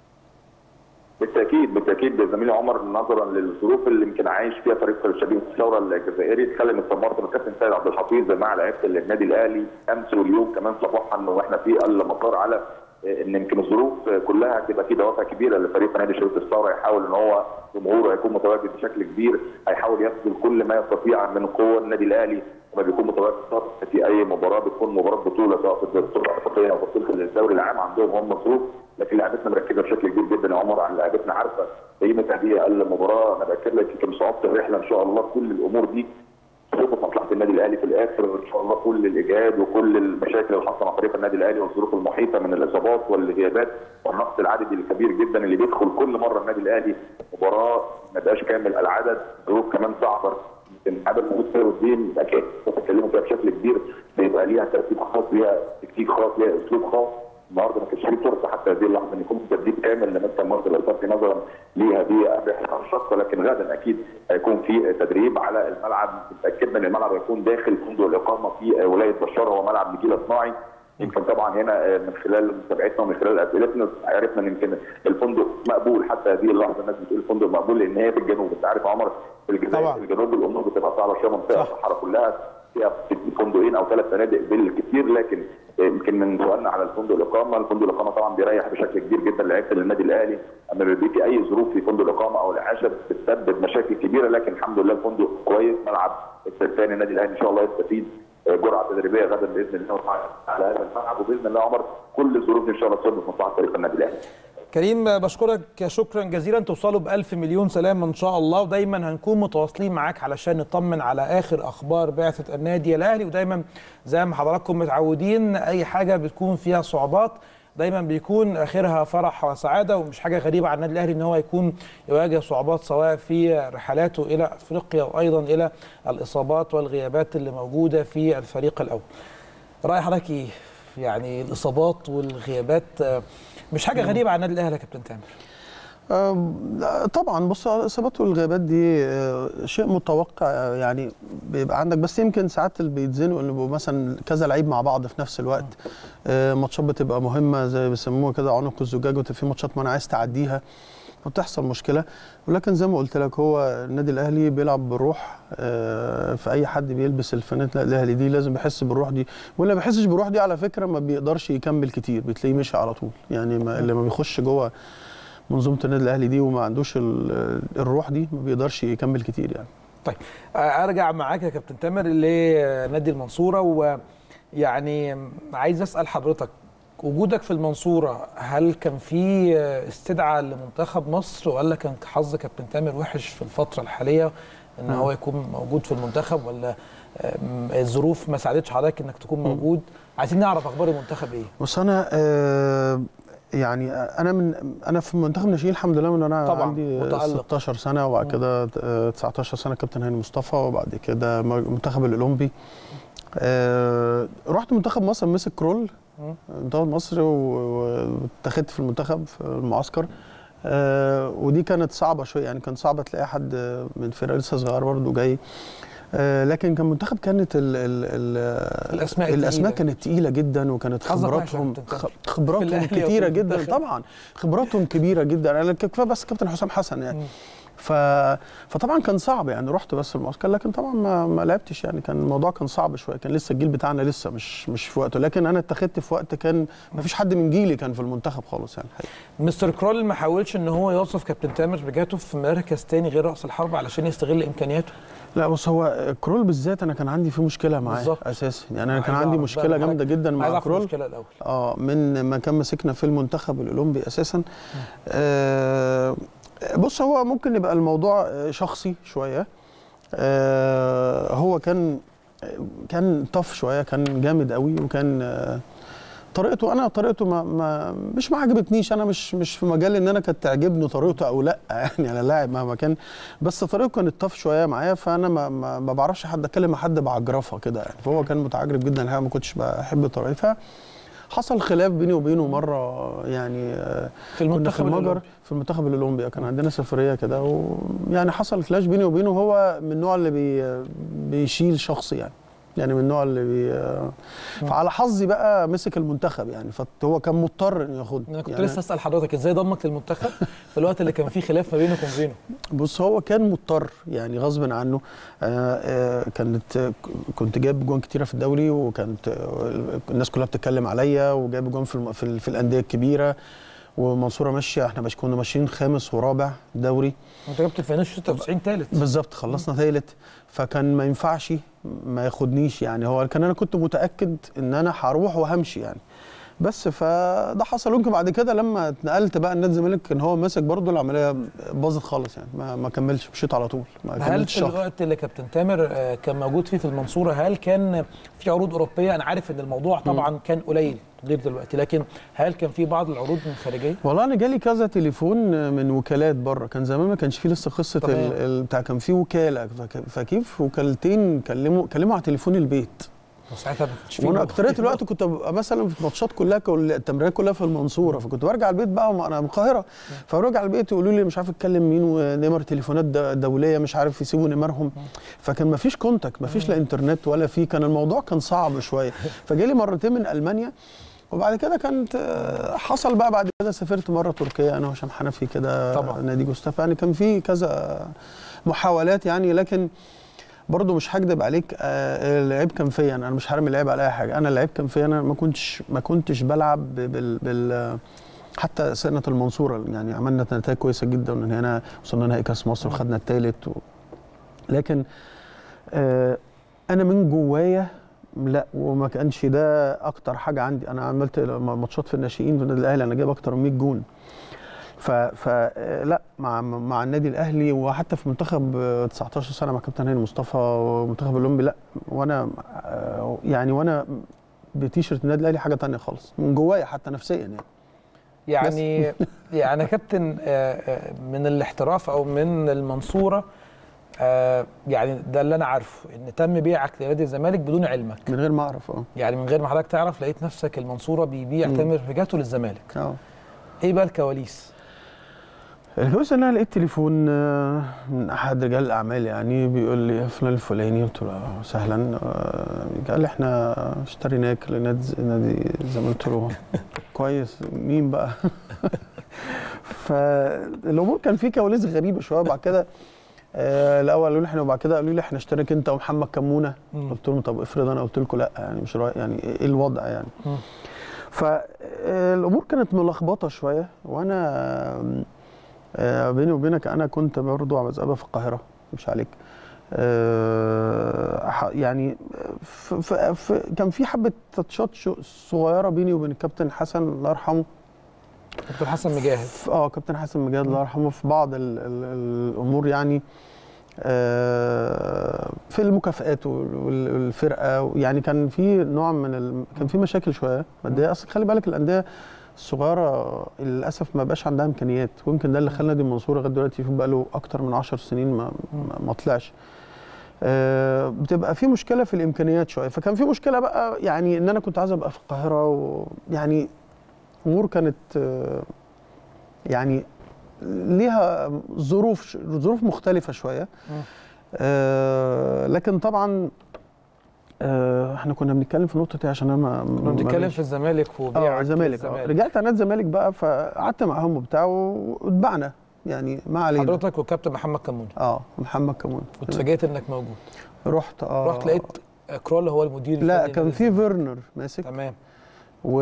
بالتاكيد بالتاكيد زميلي عمر نظرا للظروف اللي يمكن عايش فيها فريق الشبيب الثوره الجزائري اتكلم استمرت الكابتن سيد عبد الحفيظ مع لعيبه النادي الاهلي امس واليوم كمان صباحا واحنا في المطار على ان يمكن الظروف كلها هتبقى في دوافع كبيره لفريق نادي شبيبه الثوره يحاول ان هو جمهوره هيكون متواجد بشكل كبير هيحاول يبذل كل ما يستطيع من قوه النادي الاهلي لما بيكون متواجد في اي مباراه بتكون مباراه بطوله سواء في البطوله الافريقيه او بطوله الدوري العام عندهم هم ظروف لكن لعبتنا مركزه بشكل كبير جدا يا عمر عن لعبتنا عارفه قيمه هذه المباراه انا باكد لك يمكن صعوبه الرحله ان شاء الله كل الامور دي تصب في مصلحه النادي الاهلي في الاخر ان شاء الله كل الاجهاد وكل المشاكل اللي حاصله مع فريق النادي الاهلي والظروف المحيطه من الاصابات والغيابات والنقص العددي الكبير جدا اللي بيدخل كل مره النادي الاهلي مباراه ما بقاش كامل العدد ظروف كمان صعبه يمكن عدد موجود فيها والدين اكيد بتتكلموا فيها بشكل كبير بيبقى ليها ترتيب خاص ليها تكتيك خاص ليها اسلوب خاص النهارده ما كانش فيه فرصه حتى هذه اللحظه ان يكون تدريب كامل لمستر مارتن لاسارتي نظرا لهذه الرحله الشاقه لكن غدا اكيد هيكون في تدريب على الملعب متاكدنا ان الملعب هيكون داخل فندق الاقامه في ولايه بشار هو ملعب نجيله صناعي يمكن طبعا هنا من خلال متابعتنا ومن خلال اسئلتنا عرفنا ان يمكن الفندق مقبول حتى هذه اللحظه الناس بتقول الفندق مقبول لان هي في الجنوب انت عارف يا عمر في الجزائر طبعاً. في الجنوب الامور بتبقى صعبه شويه منطقه الصحراء كلها فيها فندقين او ثلاث فنادق بالكثير لكن يمكن من سؤالنا على الفندق الاقامه، الفندق الاقامه طبعا بيريح بشكل كبير جدا لعيبه النادي الاهلي اما بيبقى في اي ظروف في فندق الاقامه او العشاء بتسبب مشاكل كبيره لكن الحمد لله الفندق كويس ملعب الثاني النادي الاهلي ان شاء الله يستفيد جرعه تدريبيه غدا باذن الله على هذا الملعب وباذن الله عمر كل الظروف دي ان شاء الله تصب في مصلحه فريق النادي الاهلي. كريم بشكرك شكرا جزيلا توصلوا بألف مليون سلامة إن شاء الله ودايما هنكون متواصلين معاك علشان نطمن على آخر أخبار بعثة النادي الأهلي ودايما زي ما حضراتكم متعودين أي حاجة بتكون فيها صعوبات دايما بيكون اخرها فرح وسعاده ومش حاجه غريبه على النادي الاهلي ان هو يكون يواجه صعوبات سواء في رحلاته الى افريقيا وايضا الى الاصابات والغيابات اللي موجوده في الفريق الاول. راي حضرتك ايه؟ يعني الاصابات والغيابات آه، مش حاجه غريبه على النادي الاهلي يا كابتن تامر. آه، لا، طبعا بص الاصابات والغيابات دي آه، شيء متوقع آه، يعني بيبقى عندك بس يمكن ساعات اللي بيتزنقوا اللي بيبقوا مثلا كذا لعيب مع بعض في نفس الوقت آه، ماتشات بتبقى مهمه زي بيسموها كده عنق الزجاج وتبقى في ماتشات ما انا عايز تعديها وتحصل مشكله ولكن زي ما قلت لك هو النادي الاهلي بيلعب بالروح آه، في اي حد بيلبس الفانيلا الاهلي دي لازم يحس بالروح دي واللي ما بيحسش بالروح دي على فكره ما بيقدرش يكمل كتير بتلاقيه مشي على طول يعني ما اللي ما بيخش جوه منظومه النادي الاهلي دي وما عندوش ال- الروح دي ما بيقدرش يكمل كتير يعني طيب آه، ارجع معاك يا كابتن تامر لنادي المنصوره ويعني عايز اسال حضرتك وجودك في المنصوره هل كان في استدعاء لمنتخب مصر ولا كان حظ كابتن تامر وحش في الفتره الحاليه ان هو يكون موجود في المنتخب ولا آم، الظروف ما ساعدتش حضرتك انك تكون موجود عايزين نعرف اخبار المنتخب ايه بص انا آه يعني انا من انا في منتخب ناشئين الحمد لله من انا طبعاً، عندي متألق. 16 سنه وبعد كده آه، 19 سنه كابتن هاني مصطفى وبعد كده م- المنتخب الاولمبي آه رحت منتخب مصر مسك كرول مم. منتخب مصر و- واتخذت في المنتخب في المعسكر آه ودي كانت صعبه شويه يعني كان صعبه تلاقي حد من فرقه لسه صغير برضه جاي آه لكن كان منتخب كانت ال ال ال الأسماء الاسماء التقيلة. كانت تقيله جدا وكانت حظك وحش يا خبراتهم كابتن خ- تامر. في خبراتهم الأهلي كتيره وفي جدا المنتخب. طبعا خبراتهم كبيره جدا انا كفايه بس كابتن حسام حسن يعني مم. ف... فطبعا كان صعب يعني رحت بس المعسكر لكن طبعا ما, ما لعبتش يعني كان الموضوع كان صعب شويه كان لسه الجيل بتاعنا لسه مش مش في وقته لكن انا اتخذت في وقت كان ما فيش حد من جيلي كان في المنتخب خالص يعني الحقيقه مستر كرول ما حاولش ان هو يوظف كابتن تامر رجعته في مركز تاني غير راس الحرب علشان يستغل امكانياته لا بص هو كرول بالذات انا كان عندي فيه مشكله معاه بالظبط. اساسا يعني انا كان عايز عندي أعرف مشكله بقى جامده حضرتك- جدا عايز مع اعرف كرول المشكله الاول اه من ما كان مسكنا في المنتخب الاولمبي اساسا آه بص هو ممكن يبقى الموضوع آه، شخصي شويه آه هو كان كان طف شويه كان جامد قوي وكان آه طريقته انا طريقته ما, ما مش ما عجبتنيش انا مش مش في مجال ان انا كانت تعجبني طريقته او لا يعني انا لاعب مهما كان بس طريقته كانت طف شويه معايا فانا ما, ما, ما بعرفش حد اتكلم مع حد بعجرفه كده يعني فهو كان متعجرف جدا الحقيقه ما كنتش بحب طريقته حصل خلاف بيني وبينه مره يعني آه، في كنا في المنتخب المجر الأولمبي. في المنتخب الاولمبي كان عندنا سفريه كده ويعني حصل كلاش بيني وبينه هو من النوع اللي بي بيشيل شخص يعني يعني من النوع اللي بي فعلى حظي بقى مسك المنتخب يعني فهو كان مضطر انه ياخدني انا كنت يعني لسه اسال حضرتك ازاي ضمك للمنتخب في الوقت اللي كان فيه خلاف ما بينك وما بينه بص هو كان مضطر يعني غصب عنه آه آه كانت كنت جايب جوان كتيره في الدوري وكانت آه الناس كلها بتتكلم عليا وجايب جوان في الم- في, ال- في الانديه الكبيره ومنصوره ماشيه احنا مش كنا ماشيين خامس ورابع دوري انت جبت الفينش 96 ثالث بالظبط خلصنا ثالث فكان ما ينفعش ما ياخدنيش يعني هو كان انا كنت متاكد ان انا هروح وهمشي يعني بس فده حصل يمكن بعد كده لما اتنقلت بقى النادي الزمالك كان هو ماسك برضه العمليه باظت خالص يعني ما, ما كملش مشيت على طول ما هل كملتش في شهر الوقت اللي كابتن تامر آه، كان موجود فيه في المنصوره هل كان في عروض اوروبيه انا عارف ان الموضوع طبعا كان قليل غير دلوقتي لكن هل كان في بعض العروض من الخارجيه والله انا جالي كذا تليفون من وكالات بره كان زمان ما كانش فيه لسه قصه تمام. ال- ال- بتاع كان فيه وكاله فك- فكيف وكالتين كلموا كلموا على تليفون البيت وساعتها ما كانش فيه وانا جول. اكتريت الوقت كنت ببقى مثلا في الماتشات كلها كل التمرينات كلها في المنصوره فكنت برجع البيت بقى وما- انا من القاهره فبرجع البيت يقولوا لي مش عارف اتكلم مين ونمر تليفونات د- دوليه مش عارف يسيبوا نمرهم فكان ما فيش كونتاكت ما فيش لا انترنت ولا في كان الموضوع كان صعب شويه فجالي مرتين من المانيا وبعد كده كانت آه، حصل بقى بعد كده سافرت مره تركيا انا وهشام حنفي كده طبعا. نادي جوستاف يعني كان في كذا محاولات يعني لكن برضه مش هكدب عليك آه، العيب كان فيا انا مش هرمي العيب على اي حاجه انا العيب كان فيا انا ما كنتش ما كنتش بلعب ب- بال, بال حتى سنه المنصوره يعني عملنا نتائج كويسه جدا من هنا وصلنا نهائي كاس مصر وخدنا الثالث و... لكن آه انا من جوايا لا وما كانش ده اكتر حاجه عندي انا عملت ماتشات في الناشئين في النادي الاهلي انا جايب اكتر من 100 جون ف ف آه، لا مع مع النادي الاهلي وحتى في منتخب آه، 19 سنه مع كابتن هاني مصطفى ومنتخب الاولمبي لا وانا آه، يعني وانا بتيشرت النادي الاهلي حاجه تانية خالص من جوايا حتى نفسيا يعني يعني يعني يا كابتن آه، آه، من الاحتراف او من المنصوره آه، يعني ده اللي انا عارفه ان تم بيعك لنادي الزمالك بدون علمك من غير ما اعرف اه يعني من غير ما حضرتك تعرف لقيت نفسك المنصوره بيبيع مم. تامر رجعته للزمالك اه ايه بقى الكواليس الكويس ان انا لقيت تليفون آه، من احد رجال الاعمال يعني بيقول لي يا فلان الفلاني قلت له آه، سهلا آه، قال لي احنا اشتريناك لنادي نادي الزمالك قلت له كويس مين بقى فالامور كان في كواليس غريبه شويه بعد كده آه، الاول قالوا لي احنا وبعد كده قالوا لي احنا اشتريك انت ومحمد كمونه مم. قلت لهم طب افرض انا قلت لكم لا يعني مش رايح يعني ايه الوضع يعني مم. فالامور كانت ملخبطه شويه وانا آه، بيني وبينك انا كنت برضو عم بزقبها في القاهره مش عليك آه، ح- يعني ف ف ف كان في حبه تاتشات شو- صغيره بيني وبين الكابتن حسن الله يرحمه دكتور حسن مجاهد في- اه كابتن حسن مجاد الله يرحمه في بعض ال ال الامور يعني آه، في المكافآت وال- وال- والفرقه يعني كان في نوع من ال... كان في مشاكل شويه ماديه اصل خلي بالك الانديه الصغيره للاسف ما بقاش عندها امكانيات ويمكن ده اللي خلى نادي المنصوره لغايه دلوقتي شوف بقى له اكتر من 10 سنين ما ما, ما طلعش آه، بتبقى في مشكله في الامكانيات شويه فكان في مشكله بقى يعني ان انا كنت عايز ابقى في القاهره ويعني امور كانت آه، يعني ليها ظروف ظروف مختلفه شويه مم. آه لكن طبعا آه احنا كنا بنتكلم في النقطه دي عشان انا ما كنا بنتكلم في الزمالك وبيعك اه الزمالك آه. رجعت على نادي الزمالك بقى فقعدت معاهم وبتاع واتبعنا يعني ما علينا حضرتك والكابتن محمد كمون اه محمد كمون واتفاجئت انك موجود رحت اه رحت لقيت كرول هو المدير لا الفني كان لنادي في الزمالك. فيرنر ماسك تمام و...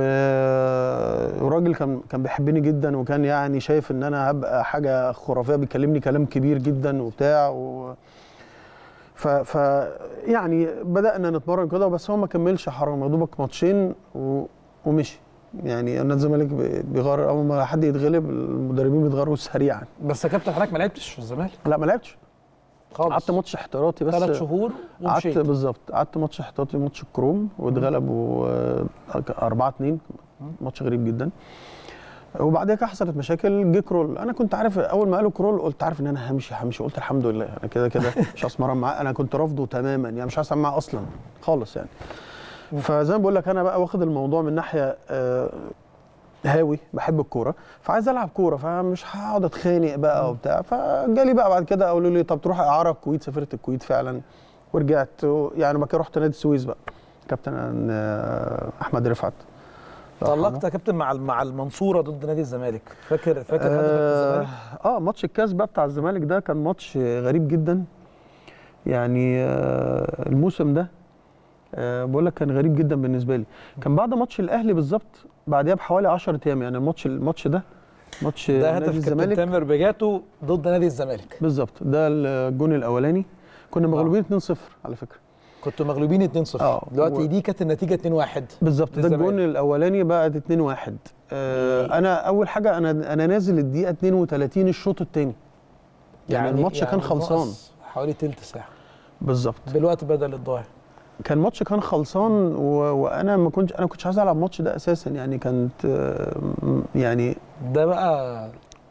وراجل كان كان بيحبني جدا وكان يعني شايف ان انا هبقى حاجه خرافيه بيكلمني كلام كبير جدا وبتاع و... ف... ف يعني بدانا نتمرن كده بس هو ما كملش حرام يا دوبك ماتشين و... ومشي يعني انا الزمالك بي- بيغير اول ما حد يتغلب المدربين بيتغيروا سريعا بس يا كابتن حضرتك ما لعبتش في الزمالك لا ما لعبتش خالص قعدت ماتش احتياطي بس ثلاث شهور قعدت ومشيت بالظبط قعدت ماتش احتياطي ماتش الكروم واتغلبوا 4 2 ماتش غريب جدا وبعدها كده حصلت مشاكل جه كرول انا كنت عارف اول ما قالوا كرول قلت عارف ان انا همشي همشي قلت الحمد لله انا كده كده مش هسمرن معاه انا كنت رافضه تماما يعني مش هسمع معاه اصلا خالص يعني فزي ما بقول لك انا بقى واخد الموضوع من ناحيه آه، هاوي بحب الكوره فعايز العب كوره فمش هقعد اتخانق بقى وبتاع فجالي بقى بعد كده قالوا لي طب تروح اعاره الكويت سافرت الكويت فعلا ورجعت و- يعني بعد كده رحت نادي السويس بقى كابتن آه، احمد رفعت الله يرحمه. طلقت يا كابتن مع مع المنصوره ضد نادي الزمالك فاكر فاكر هدفك في آه, الزمالك اه ماتش الكاس بقى بتاع الزمالك ده كان ماتش غريب جدا يعني آه الموسم ده آه بقول لك كان غريب جدا بالنسبه لي كان بعد ماتش الاهلي بالظبط بعدها بحوالي 10 ايام يعني الماتش الماتش ده ماتش ده نادي هدف كابتن الزمالك تامر بجاتو ضد نادي الزمالك بالظبط ده الجون الاولاني كنا مغلوبين 2-0 على فكره كنتوا مغلوبين 2-0 آه، دلوقتي و- دي كانت النتيجه 2-1 بالظبط ده للزمالك. الجون الاولاني بقت 2-1 آه انا اول حاجه انا انا نازل الدقيقه 32 الشوط الثاني يعني الماتش كان خلصان. ناقص حوالي تلت ساعه بالظبط بالوقت بدل الضايع كان ماتش كان خلصان و... وانا ما كنتش انا كنتش عايز العب الماتش ده اساسا يعني كانت آه، م- يعني ده بقى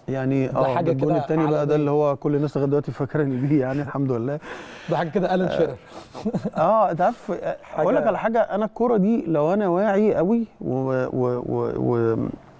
يعني ده اه حاجة ده الجون كده الثاني بقى ده عالمية. اللي هو كل الناس لغايه دلوقتي فاكراني بيه يعني الحمد لله ده حاجه كده الان شيرر اه انت عارف اقول لك على حاجه انا الكوره دي لو انا واعي قوي و, و, و, و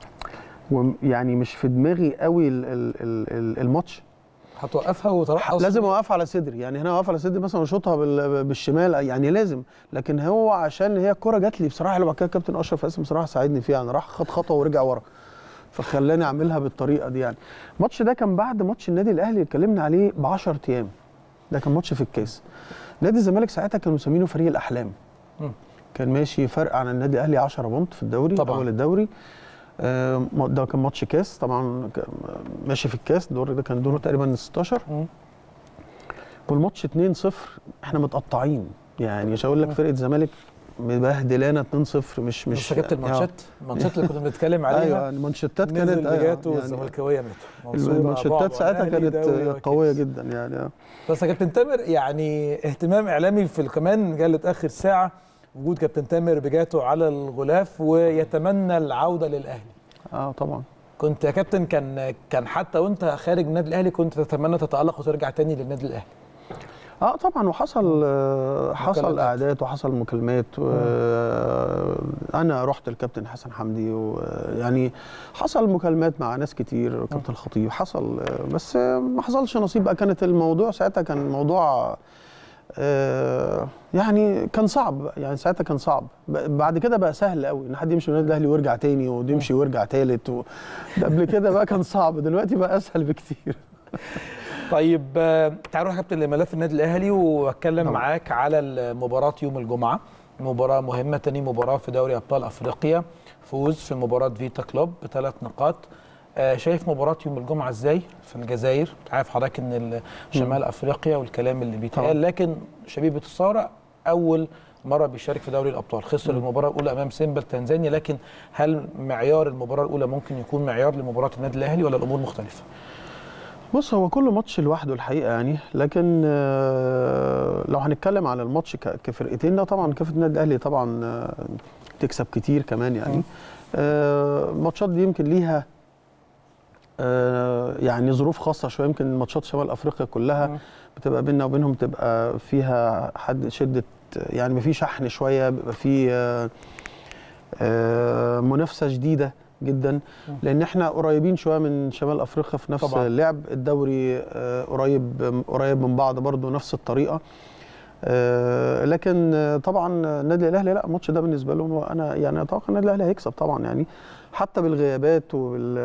ويعني مش في دماغي قوي ال- ال- ال- ال- الماتش هتوقفها وترقص لازم اوقف على صدري يعني هنا اوقف على صدري مثلا واشوطها بال- بالشمال يعني لازم لكن هو عشان هي الكوره جات لي بصراحه لو بعد كده كابتن اشرف قاسم بصراحه ساعدني فيها يعني راح خد خطوه ورجع ورا فخلاني اعملها بالطريقه دي يعني الماتش ده كان بعد ماتش النادي الاهلي اللي اتكلمنا عليه ب 10 ايام ده كان ماتش في الكاس نادي الزمالك ساعتها كانوا مسمينه فريق الاحلام مم. كان ماشي فرق عن النادي الاهلي 10 بونت في الدوري طبعاً. اول الدوري آه، ده كان ماتش كاس طبعا ك- ماشي في الكاس الدور ده كان دوره تقريبا 16 مم. والماتش 2-0 احنا متقطعين يعني مش هقول لك فرقه الزمالك مبهدلانا 2-0 مش مش مش جبت آه. الماتشات الماتشات اللي كنا بنتكلم ايوه عليها المانشيتات نزل كانت أيوة، بجاته يعني والزملكاويه ماتوا منصورة، المانشيتات بعبع، ساعتها الأهلي، كانت دوري قويه وكاس. جدا يعني آه. بس يا كابتن تامر يعني اهتمام اعلامي في كمان مجله اخر ساعه وجود كابتن تامر بجاته على الغلاف ويتمنى العوده للاهلي اه طبعا كنت يا كابتن كان كان حتى وانت خارج النادي الاهلي كنت تتمنى تتالق وترجع تاني للنادي الاهلي اه طبعا وحصل آه، حصل مكالمات. قعدات وحصل مكالمات آه، انا رحت الكابتن حسن حمدي ويعني حصل مكالمات مع ناس كتير كابتن الخطيب حصل آه، بس آه، ما حصلش نصيب بقى كانت الموضوع ساعتها كان الموضوع آه، يعني كان صعب بقى، يعني ساعتها كان صعب ب- بعد كده بقى سهل قوي ان حد يمشي من النادي الاهلي ويرجع تاني ويمشي ويرجع تالت و... ده قبل كده بقى كان صعب دلوقتي بقى اسهل بكتير طيب آه، تعالوا يا كابتن لملف النادي الاهلي واتكلم طبعا. معاك على المباراه يوم الجمعه مباراه مهمه تاني مباراه في دوري ابطال افريقيا فوز في مباراه فيتا كلوب بثلاث نقاط آه، شايف مباراه يوم الجمعه ازاي في الجزائر عارف حضرتك ان ال- شمال افريقيا والكلام اللي بيتقال طبعا. لكن شبيبه الثوره اول مره بيشارك في دوري الابطال خسر المباراه الاولى امام سيمبا التنزاني لكن هل معيار المباراه الاولى ممكن يكون معيار لمباراه النادي الاهلي ولا الامور مختلفه بص هو كل ماتش لوحده الحقيقه يعني لكن آه، لو هنتكلم على الماتش ك- كفرقتين لا طبعا كفه النادي الاهلي طبعا آه، تكسب كتير كمان يعني آه، الماتشات دي يمكن ليها آه، يعني ظروف خاصه شويه يمكن ماتشات شمال افريقيا كلها مم. بتبقى بيننا وبينهم بتبقى فيها حد شده يعني في شحن شويه بيبقى في آه، آه، منافسه شديده جدا لان احنا قريبين شويه من شمال افريقيا في نفس طبعاً. اللعب الدوري آه، قريب قريب من بعض برضه نفس الطريقه آه، لكن آه، طبعا النادي الاهلي لا الماتش ده بالنسبه لهم هو انا يعني اتوقع النادي الاهلي هيكسب طبعا يعني حتى بالغيابات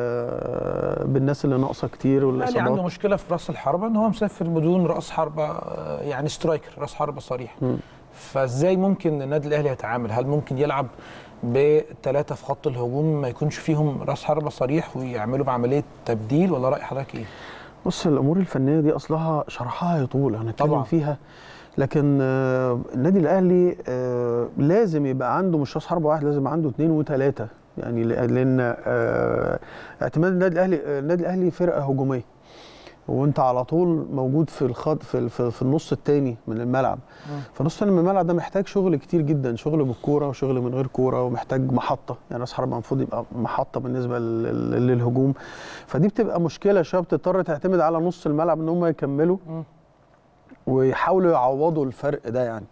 وبالناس اللي ناقصه كتير الاهلي عنده والاصابات مشكله في راس الحربه ان هو مسافر بدون راس حربه آه، يعني سترايكر راس حربه صريح مم. فازاي ممكن النادي الاهلي يتعامل هل ممكن يلعب بثلاثه في خط الهجوم ما يكونش فيهم راس حربه صريح ويعملوا بعمليه تبديل ولا راي حضرتك ايه بص الامور الفنيه دي اصلها شرحها يطول هنتكلم طبعاً. فيها لكن آه، النادي الاهلي آه، لازم يبقى عنده مش راس حربه واحد لازم عنده اثنين وثلاثه يعني ل- لان آه، اعتماد النادي الاهلي النادي الاهلي فرقه هجوميه وانت على طول موجود في الخط في, ال- في, في النص الثاني من الملعب مم. فالنص الثاني من الملعب ده محتاج شغل كتير جدا شغل بالكوره وشغل من غير كوره ومحتاج محطه يعني راس حربه المفروض يبقى محطه بالنسبه لل- لل- للهجوم فدي بتبقى مشكله شويه بتضطر تعتمد على نص الملعب ان هم يكملوا مم. ويحاولوا يعوضوا الفرق ده يعني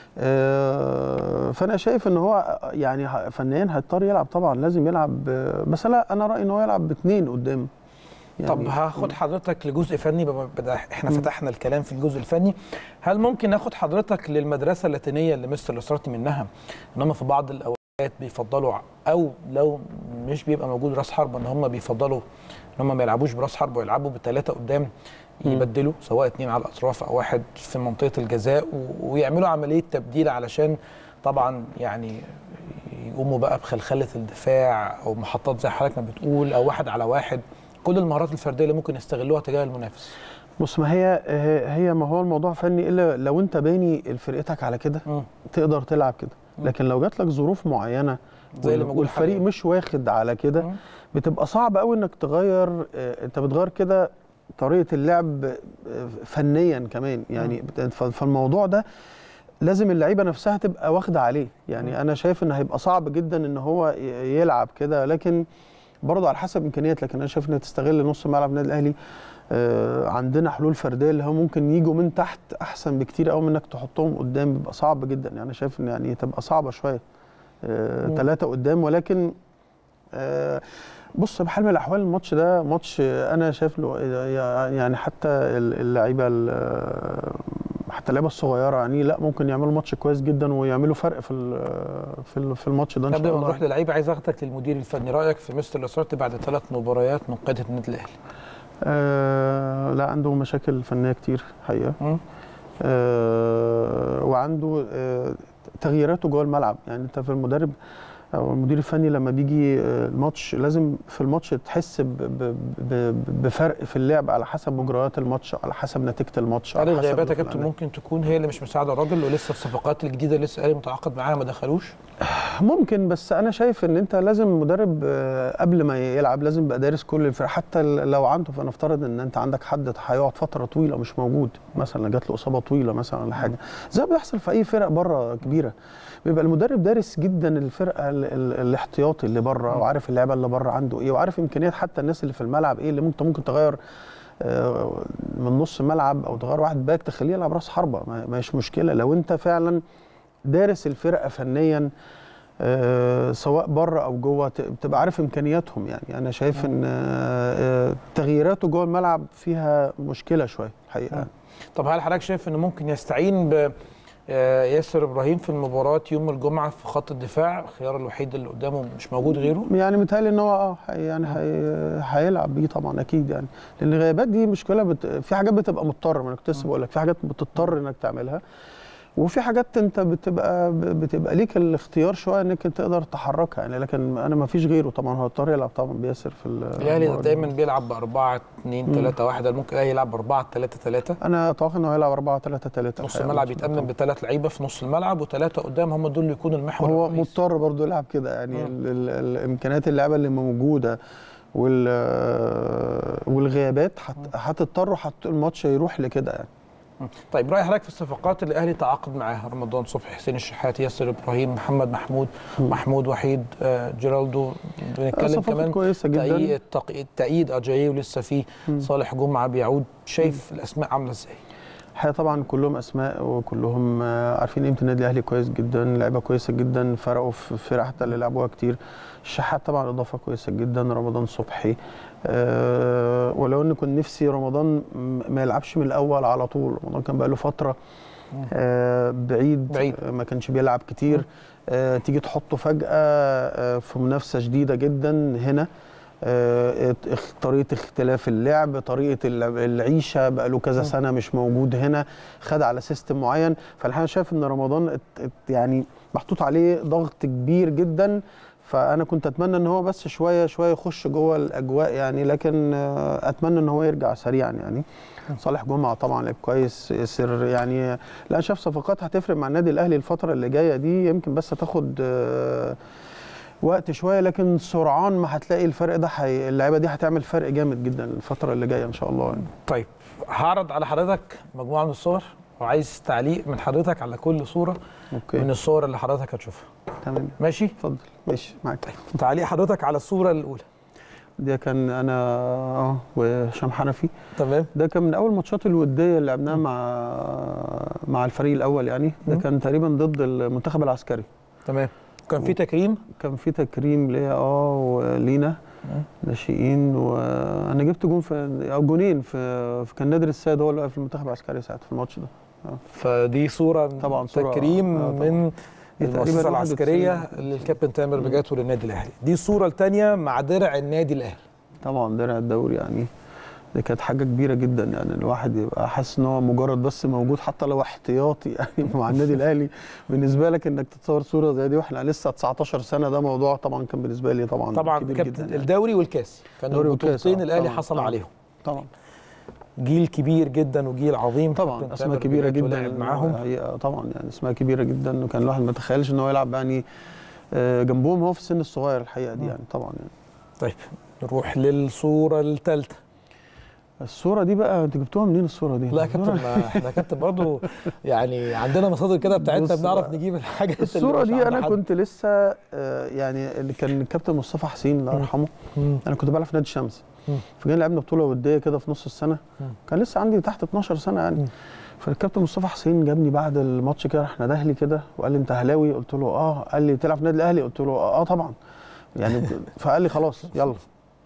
آه، فانا شايف ان هو يعني ه- فنيا هيضطر يلعب طبعا لازم يلعب آه، بس لا انا رايي ان هو يلعب باثنين قدام يعني طب هاخد حضرتك لجزء فني بما بدا احنا فتحنا الكلام في الجزء الفني هل ممكن ناخد حضرتك للمدرسه اللاتينيه اللي مستر الاسراتي منها ان هم في بعض الاوقات بيفضلوا او لو مش بيبقى موجود راس حربه ان هم بيفضلوا ان هم ما يلعبوش براس حربه ويلعبوا بثلاثه قدام يبدلوا سواء اثنين على الاطراف او واحد في منطقه الجزاء و- ويعملوا عمليه تبديل علشان طبعا يعني يقوموا بقى بخلخله الدفاع او محطات زي حضرتك ما بتقول او واحد على واحد كل المهارات الفرديه اللي ممكن يستغلوها تجاه المنافس بص ما هي هي- هي ما هو الموضوع فني الا لو انت باني فرقتك على كده مم. تقدر تلعب كده لكن لو جات لك ظروف معينه زي اللي وال- موجود والفريق حاليا. مش واخد على كده مم. بتبقى صعب قوي انك تغير آه، انت بتغير كده طريقه اللعب آه، فنيا كمان يعني بت- ف- فالموضوع ده لازم اللعيبه نفسها تبقى واخده عليه يعني انا شايف ان هيبقى صعب جدا ان هو ي- يلعب كده لكن برضه على حسب امكانيات لكن انا شايف انها تستغل نص ملعب النادي الاهلي آه، عندنا حلول فرديه اللي هم ممكن يجوا من تحت احسن بكتير قوي من انك تحطهم قدام بيبقى صعب جدا يعني انا شايف ان يعني تبقى صعبه شويه ثلاثه قدام ولكن آه، بص بحال من الاحوال الماتش ده ماتش انا شايف له يعني حتى اللعيبه ال- حتى اللعيبه الصغيره يعني لا ممكن يعملوا ماتش كويس جدا ويعملوا فرق في ال- في ال- في الماتش ده ان قبل شاء ما الله نروح للعيبه عايز اخدك للمدير الفني رايك في مستر لاسارتي بعد ثلاث مباريات من قياده النادي الاهلي آه لا عنده مشاكل فنيه كتير حقيقه مم. آه وعنده آه تغييراته جوه الملعب يعني انت في المدرب او المدير الفني لما بيجي آه، الماتش لازم في الماتش تحس ب- ب- ب- بفرق في اللعب على حسب مجريات الماتش على حسب نتيجه الماتش هل على حسب الغيابات يا كابتن الأداء. ممكن تكون هي اللي مش مساعده الراجل ولسه الصفقات الجديده اللي لسه الاهلي متعاقد معاها ما دخلوش ممكن بس انا شايف ان انت لازم مدرب آه، قبل ما يلعب لازم يبقى دارس كل الفرق حتى ال- لو عنده فنفترض ان انت عندك حد هيقعد فتره طويله مش موجود مثلا جات له اصابه طويله مثلا ولا حاجه زي ما بيحصل في اي فرق بره كبيره بيبقى المدرب دارس جدا الفرقه ال- ال- الاحتياطي اللي بره وعارف اللعيبه اللي بره عنده ايه وعارف امكانيات حتى الناس اللي في الملعب ايه اللي ممكن ممكن تغير آه، من نص ملعب او تغير واحد باك تخليه يلعب راس حربه ما- مش مشكله لو انت فعلا دارس الفرقه فنيا آه، سواء بره او جوه ت- بتبقى عارف امكانياتهم يعني انا شايف ان آه، آه، تغييراته جوه الملعب فيها مشكله شويه الحقيقه طب هل حضرتك شايف انه ممكن يستعين ب آه، ياسر ابراهيم في المباراه يوم الجمعه في خط الدفاع الخيار الوحيد اللي قدامه مش موجود غيره يعني متهيألي ان هو اه هي- يعني هي- هيلعب بيه طبعا اكيد يعني لان الغيابات دي مشكله بت... في حاجات بتبقى مضطر ما انا كنت لسه بقول لك في حاجات بتضطر انك تعملها وفي حاجات انت بتبقى بتبقى ليك الاختيار شويه انك انت تقدر تحركها يعني لكن انا ما فيش غيره طبعا هو اضطر يلعب طبعا بياسر في ال- الاهلي المباراة دي. دايما بيلعب ب 4 2 3 1 ممكن الاهلي يلعب ب 4 3 3 انا اتوقع انه هيلعب 4 3 3 نص الملعب يتامن بثلاث لعيبه في نص الملعب وثلاثه قدام هم دول اللي يكونوا المحور هو الرئيسي. مضطر برضه يلعب كده يعني مم. ال ال الامكانيات اللعبه اللي موجوده وال والغيابات هت- هتضطروا حت الماتش يروح لكده يعني طيب راي حضرتك في الصفقات اللي الاهلي تعاقد معاها رمضان صبحي حسين الشحات ياسر ابراهيم محمد محمود محمود وحيد آه، جيرالدو بنتكلم صفقات كمان كويسه جدا تأييد تق- تأييد اجاييه ولسه في صالح جمعه بيعود شايف الاسماء عامله ازاي؟ الحقيقه طبعا كلهم اسماء وكلهم آه، عارفين قيمه النادي الاهلي كويس جدا لعيبه كويسه جدا فرقوا في فرق حتى اللي لعبوها كتير الشحات طبعا اضافه كويسه جدا رمضان صبحي أه ولو ان كنت نفسي رمضان م- ما يلعبش من الاول على طول رمضان كان بقى له فتره آه بعيد, بعيد. آه، ما كانش بيلعب كتير آه تيجي تحطه فجاه آه في منافسه شديده جدا هنا آه، اخ- طريقه اختلاف اللعب طريقه الل- العيشه بقى له كذا سنه مش موجود هنا خد على سيستم معين فالحقيقه أنا شايف ان رمضان ات- ات- يعني محطوط عليه ضغط كبير جدا فانا كنت اتمنى ان هو بس شويه شويه يخش جوه الاجواء يعني لكن آه، اتمنى ان هو يرجع سريعا يعني صالح جمعه طبعا لعب كويس ياسر يعني لا أنا شايف صفقات هتفرق مع النادي الاهلي الفتره اللي جايه دي يمكن بس هتاخد آه، وقت شويه لكن سرعان ما هتلاقي الفرق ده حي... اللعيبه دي هتعمل فرق جامد جدا الفتره اللي جايه ان شاء الله يعني. طيب هعرض على حضرتك مجموعه من الصور وعايز تعليق من حضرتك على كل صوره اوكي من الصور اللي حضرتك هتشوفها تمام ماشي اتفضل ماشي معاك تعليق حضرتك على الصوره الاولى ده كان انا اه وهشام حنفي تمام ده كان من اول ماتشات الوديه اللي لعبناها مع مع الفريق الاول يعني ده مم. كان تقريبا ضد المنتخب العسكري تمام كان في تكريم كان في تكريم ليا اه ولينا ناشئين وانا جبت جون في او جونين في في كان نادر السيد هو اللي واقف في المنتخب العسكري ساعتها في الماتش ده فدي صوره طبعاً صورة- تكريم آه طبعاً. من دي تقريباً المؤسسه 91. العسكريه للكابتن تامر بجات وللنادي الاهلي دي الصوره الثانيه مع درع النادي الاهلي طبعا درع الدوري يعني دي كانت حاجه كبيره جدا يعني الواحد يبقى حاسس ان هو مجرد بس موجود حتى لو احتياطي يعني مع النادي الاهلي بالنسبه لك انك تتصور صوره زي دي واحنا لسه 19 سنه ده موضوع طبعا كان بالنسبه لي طبعا طبعا كبير كابتن جدا يعني. الدوري والكاس كانوا دوري والكاس، البطولتين آه، الاهلي طبعاً، حصل طبعاً. عليهم طبعا جيل كبير جدا وجيل عظيم طبعا كابتن اسماء تامر كبيره بجات جدا ولعب معاهم هي طبعا يعني اسماء كبيره جدا وكان الواحد ما تخيلش ان هو يلعب يعني آه، جنبهم هو في السن الصغير الحقيقه دي يعني طبعا يعني طيب نروح للصوره الثالثه الصوره دي بقى انت جبتوها منين الصوره دي لا يا كابتن ما احنا يا كابتن برضه يعني عندنا مصادر كده بتاعتنا بص بنعرف بقى، نجيب الحاجات اللي الصوره مش دي عند انا حد. كنت لسه آه، يعني اللي كان الكابتن مصطفى حسين الله يرحمه مم. انا كنت بلعب في نادي الشمس مم. فجينا لعبنا بطوله وديه كده في نص السنه مم. كان لسه عندي تحت 12 سنه يعني مم. فالكابتن مصطفى حسين جابني بعد الماتش كده احنا دهلي كده وقال لي انت اهلاوي قلت له اه قال لي تلعب في النادي الاهلي قلت له اه, آه طبعا يعني فقال لي خلاص يلا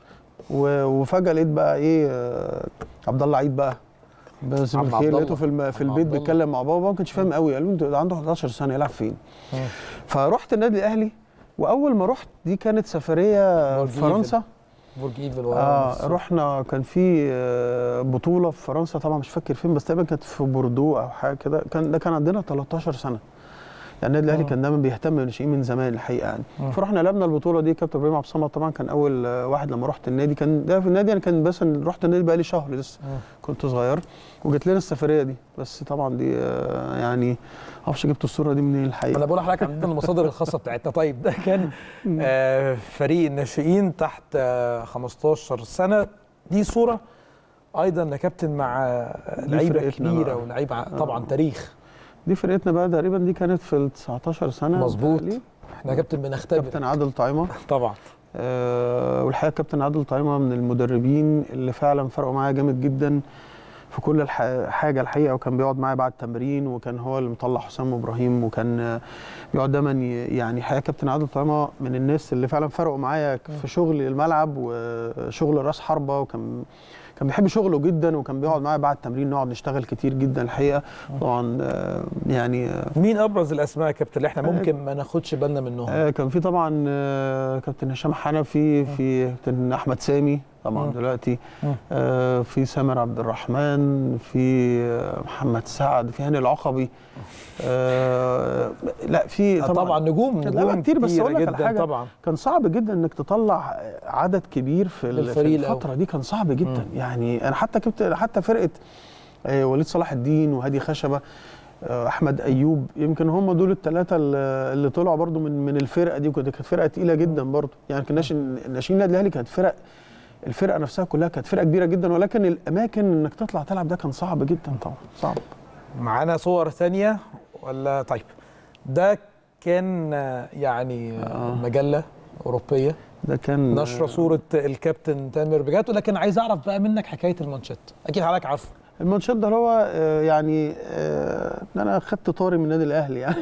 و- وفجاه لقيت بقى ايه آه، عبد الله عيد بقى بس عم عبد بالخير الله. لقيته في الم... في عم البيت عبد الله. بيتكلم مع بابا ما كانش فاهم قوي قال له انت ده عنده 11 سنه يلعب فين مم. فرحت النادي الاهلي واول ما رحت دي كانت سفريه برج فرنسا برج ايفل اه رحنا كان في آه، بطوله في فرنسا طبعا مش فاكر فين بس تقريبا كانت في بوردو او حاجه كده كان ده كان عندنا 13 سنه يعني النادي الاهلي آه. كان دايما بيهتم بالناشئين من زمان الحقيقه يعني آه. فرحنا لعبنا البطوله دي كابتن ابراهيم عبد الصمد طبعا كان اول آه، واحد لما رحت النادي كان ده في النادي انا كان بس رحت النادي بقى لي شهر لسه آه. كنت صغير وجت لنا السفريه دي بس طبعا دي آه، يعني معرفش جبت الصوره دي منين الحقيقه انا بقول لحضرتك عندنا المصادر الخاصه بتاعتنا طيب ده كان آه فريق الناشئين تحت آه 15 سنه دي صوره ايضا يا كابتن مع آه، دي لعيبه فرقتنا كبيره بقى. ولعيبه ع- طبعا تاريخ دي فرقتنا بقى تقريبا دي كانت في ال 19 سنه مظبوط. متهيألي. احنا يا كابتن بنختبر كابتن عادل طعيمه طبعا آه، والحقيقه كابتن عادل طعيمه من المدربين اللي فعلا فرقوا معايا جامد جدا في كل الح- حاجه الحقيقه وكان بيقعد معايا بعد التمرين وكان هو اللي مطلع حسام ابراهيم وكان آه، بيقعد دايما ي- يعني الحقيقه كابتن عادل طعيمه من الناس اللي فعلا فرقوا معايا في شغل الملعب وشغل راس حربه وكان كان بيحب شغله جدا وكان بيقعد معايا بعد التمرين نقعد نشتغل كتير جدا الحقيقه طبعا آه، يعني آه، مين ابرز الاسماء يا كابتن اللي احنا ممكن ما ناخدش بالنا منهم آه كان في طبعا آه كابتن هشام حنفي في كابتن احمد سامي طبعا مم. دلوقتي مم. آه في سامر عبد الرحمن في آه محمد سعد في هاني العقبي آه لا في طبعا, طبعا نجوم لا، نجوم كتير، بس أقول لك على جدا حاجة. طبعا كان صعب جدا انك تطلع عدد كبير في, ال- في للفريق الأول. الفتره دي كان صعب جدا مم. يعني انا حتى كنت حتى فرقه آه، وليد صلاح الدين وهادي خشبه آه، احمد ايوب يمكن هم دول الثلاثه اللي طلعوا برضو من من الفرقه دي وكانت كانت فرقه تقيله جدا برضو يعني كان ناشئين ناشئين النادي الاهلي كانت فرق الفرقه نفسها كلها كانت فرقه كبيره جدا ولكن الاماكن انك تطلع تلعب ده كان صعب جدا طبعا صعب معانا صور ثانيه ولا طيب ده كان آه، يعني آه. مجله اوروبيه ده كان نشره صوره الكابتن تامر بجاتو لكن عايز اعرف بقى منك حكايه المانشيت اكيد حضرتك عارفه الماتشات ده هو آه، يعني آه، ان انا خدت طاري من النادي الاهلي يعني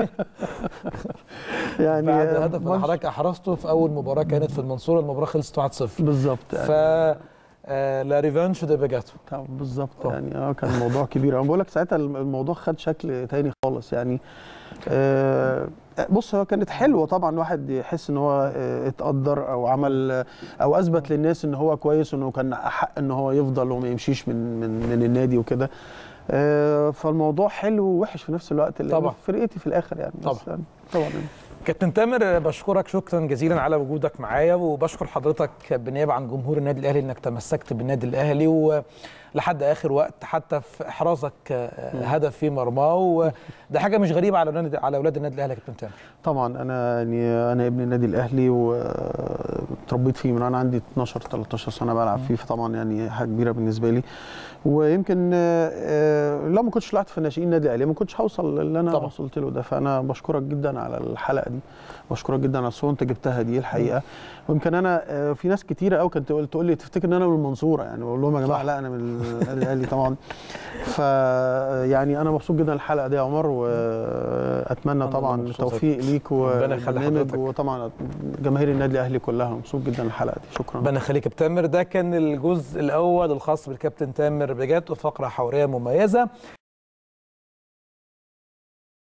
يعني بعد آه، هدف اللي ماتش- حضرتك احرزته في اول مباراه كانت في المنصوره المباراه خلصت 1-0 بالظبط ف يعني آه، لا ريفانش دي بجاتو طبعاً بالظبط طبعاً. يعني اه كان الموضوع كبير انا بقول لك ساعتها الموضوع خد شكل تاني خالص يعني آه بص هو كانت حلوه طبعا الواحد يحس ان هو آه، اتقدر او عمل آه، او اثبت للناس ان هو كويس انه كان احق ان هو يفضل وما يمشيش من من من النادي وكده آه فالموضوع حلو ووحش في نفس الوقت لأن طبعاً. فرقتي في الاخر يعني طبعاً. بس يعني طبعا يعني. كابتن تامر بشكرك شكرا جزيلا على وجودك معايا وبشكر حضرتك بالنيابه عن جمهور النادي الاهلي انك تمسكت بالنادي الاهلي ولحد اخر وقت حتى في احرازك آه، هدف في مرماه وده حاجه مش غريبه على اولاد على اولاد النادي الاهلي يا كابتن تامر طبعا انا يعني انا ابن النادي الاهلي وتربيت فيه من انا عندي 12 13 سنه بلعب فيه فطبعا يعني حاجه كبيره بالنسبه لي ويمكن آه، آه، لو ما كنتش طلعت في ناشئين النادي الاهلي ما كنتش هوصل اللي انا طبعا. وصلت له ده فانا بشكرك جدا على الحلقه دي بشكرك جدا على الصوره انت جبتها دي الحقيقه ويمكن انا آه، في ناس كتيره قوي كانت تقول تقول لي تفتكر ان انا من المنصوره يعني بقول لهم يا جماعه صح. لا انا من النادي الاهلي طبعا ف يعني انا مبسوط جدا الحلقه دي يا عمر واتمنى أنا طبعا مبسوط التوفيق ليك ربنا يخلي والبرنامج حضرتك. وطبعا جماهير النادي الاهلي كلها مبسوط جدا الحلقه دي شكرا ربنا يخليك يا كابتن تامر ده كان الجزء الاول الخاص بالكابتن تامر بجات وفقره حواريه مميزه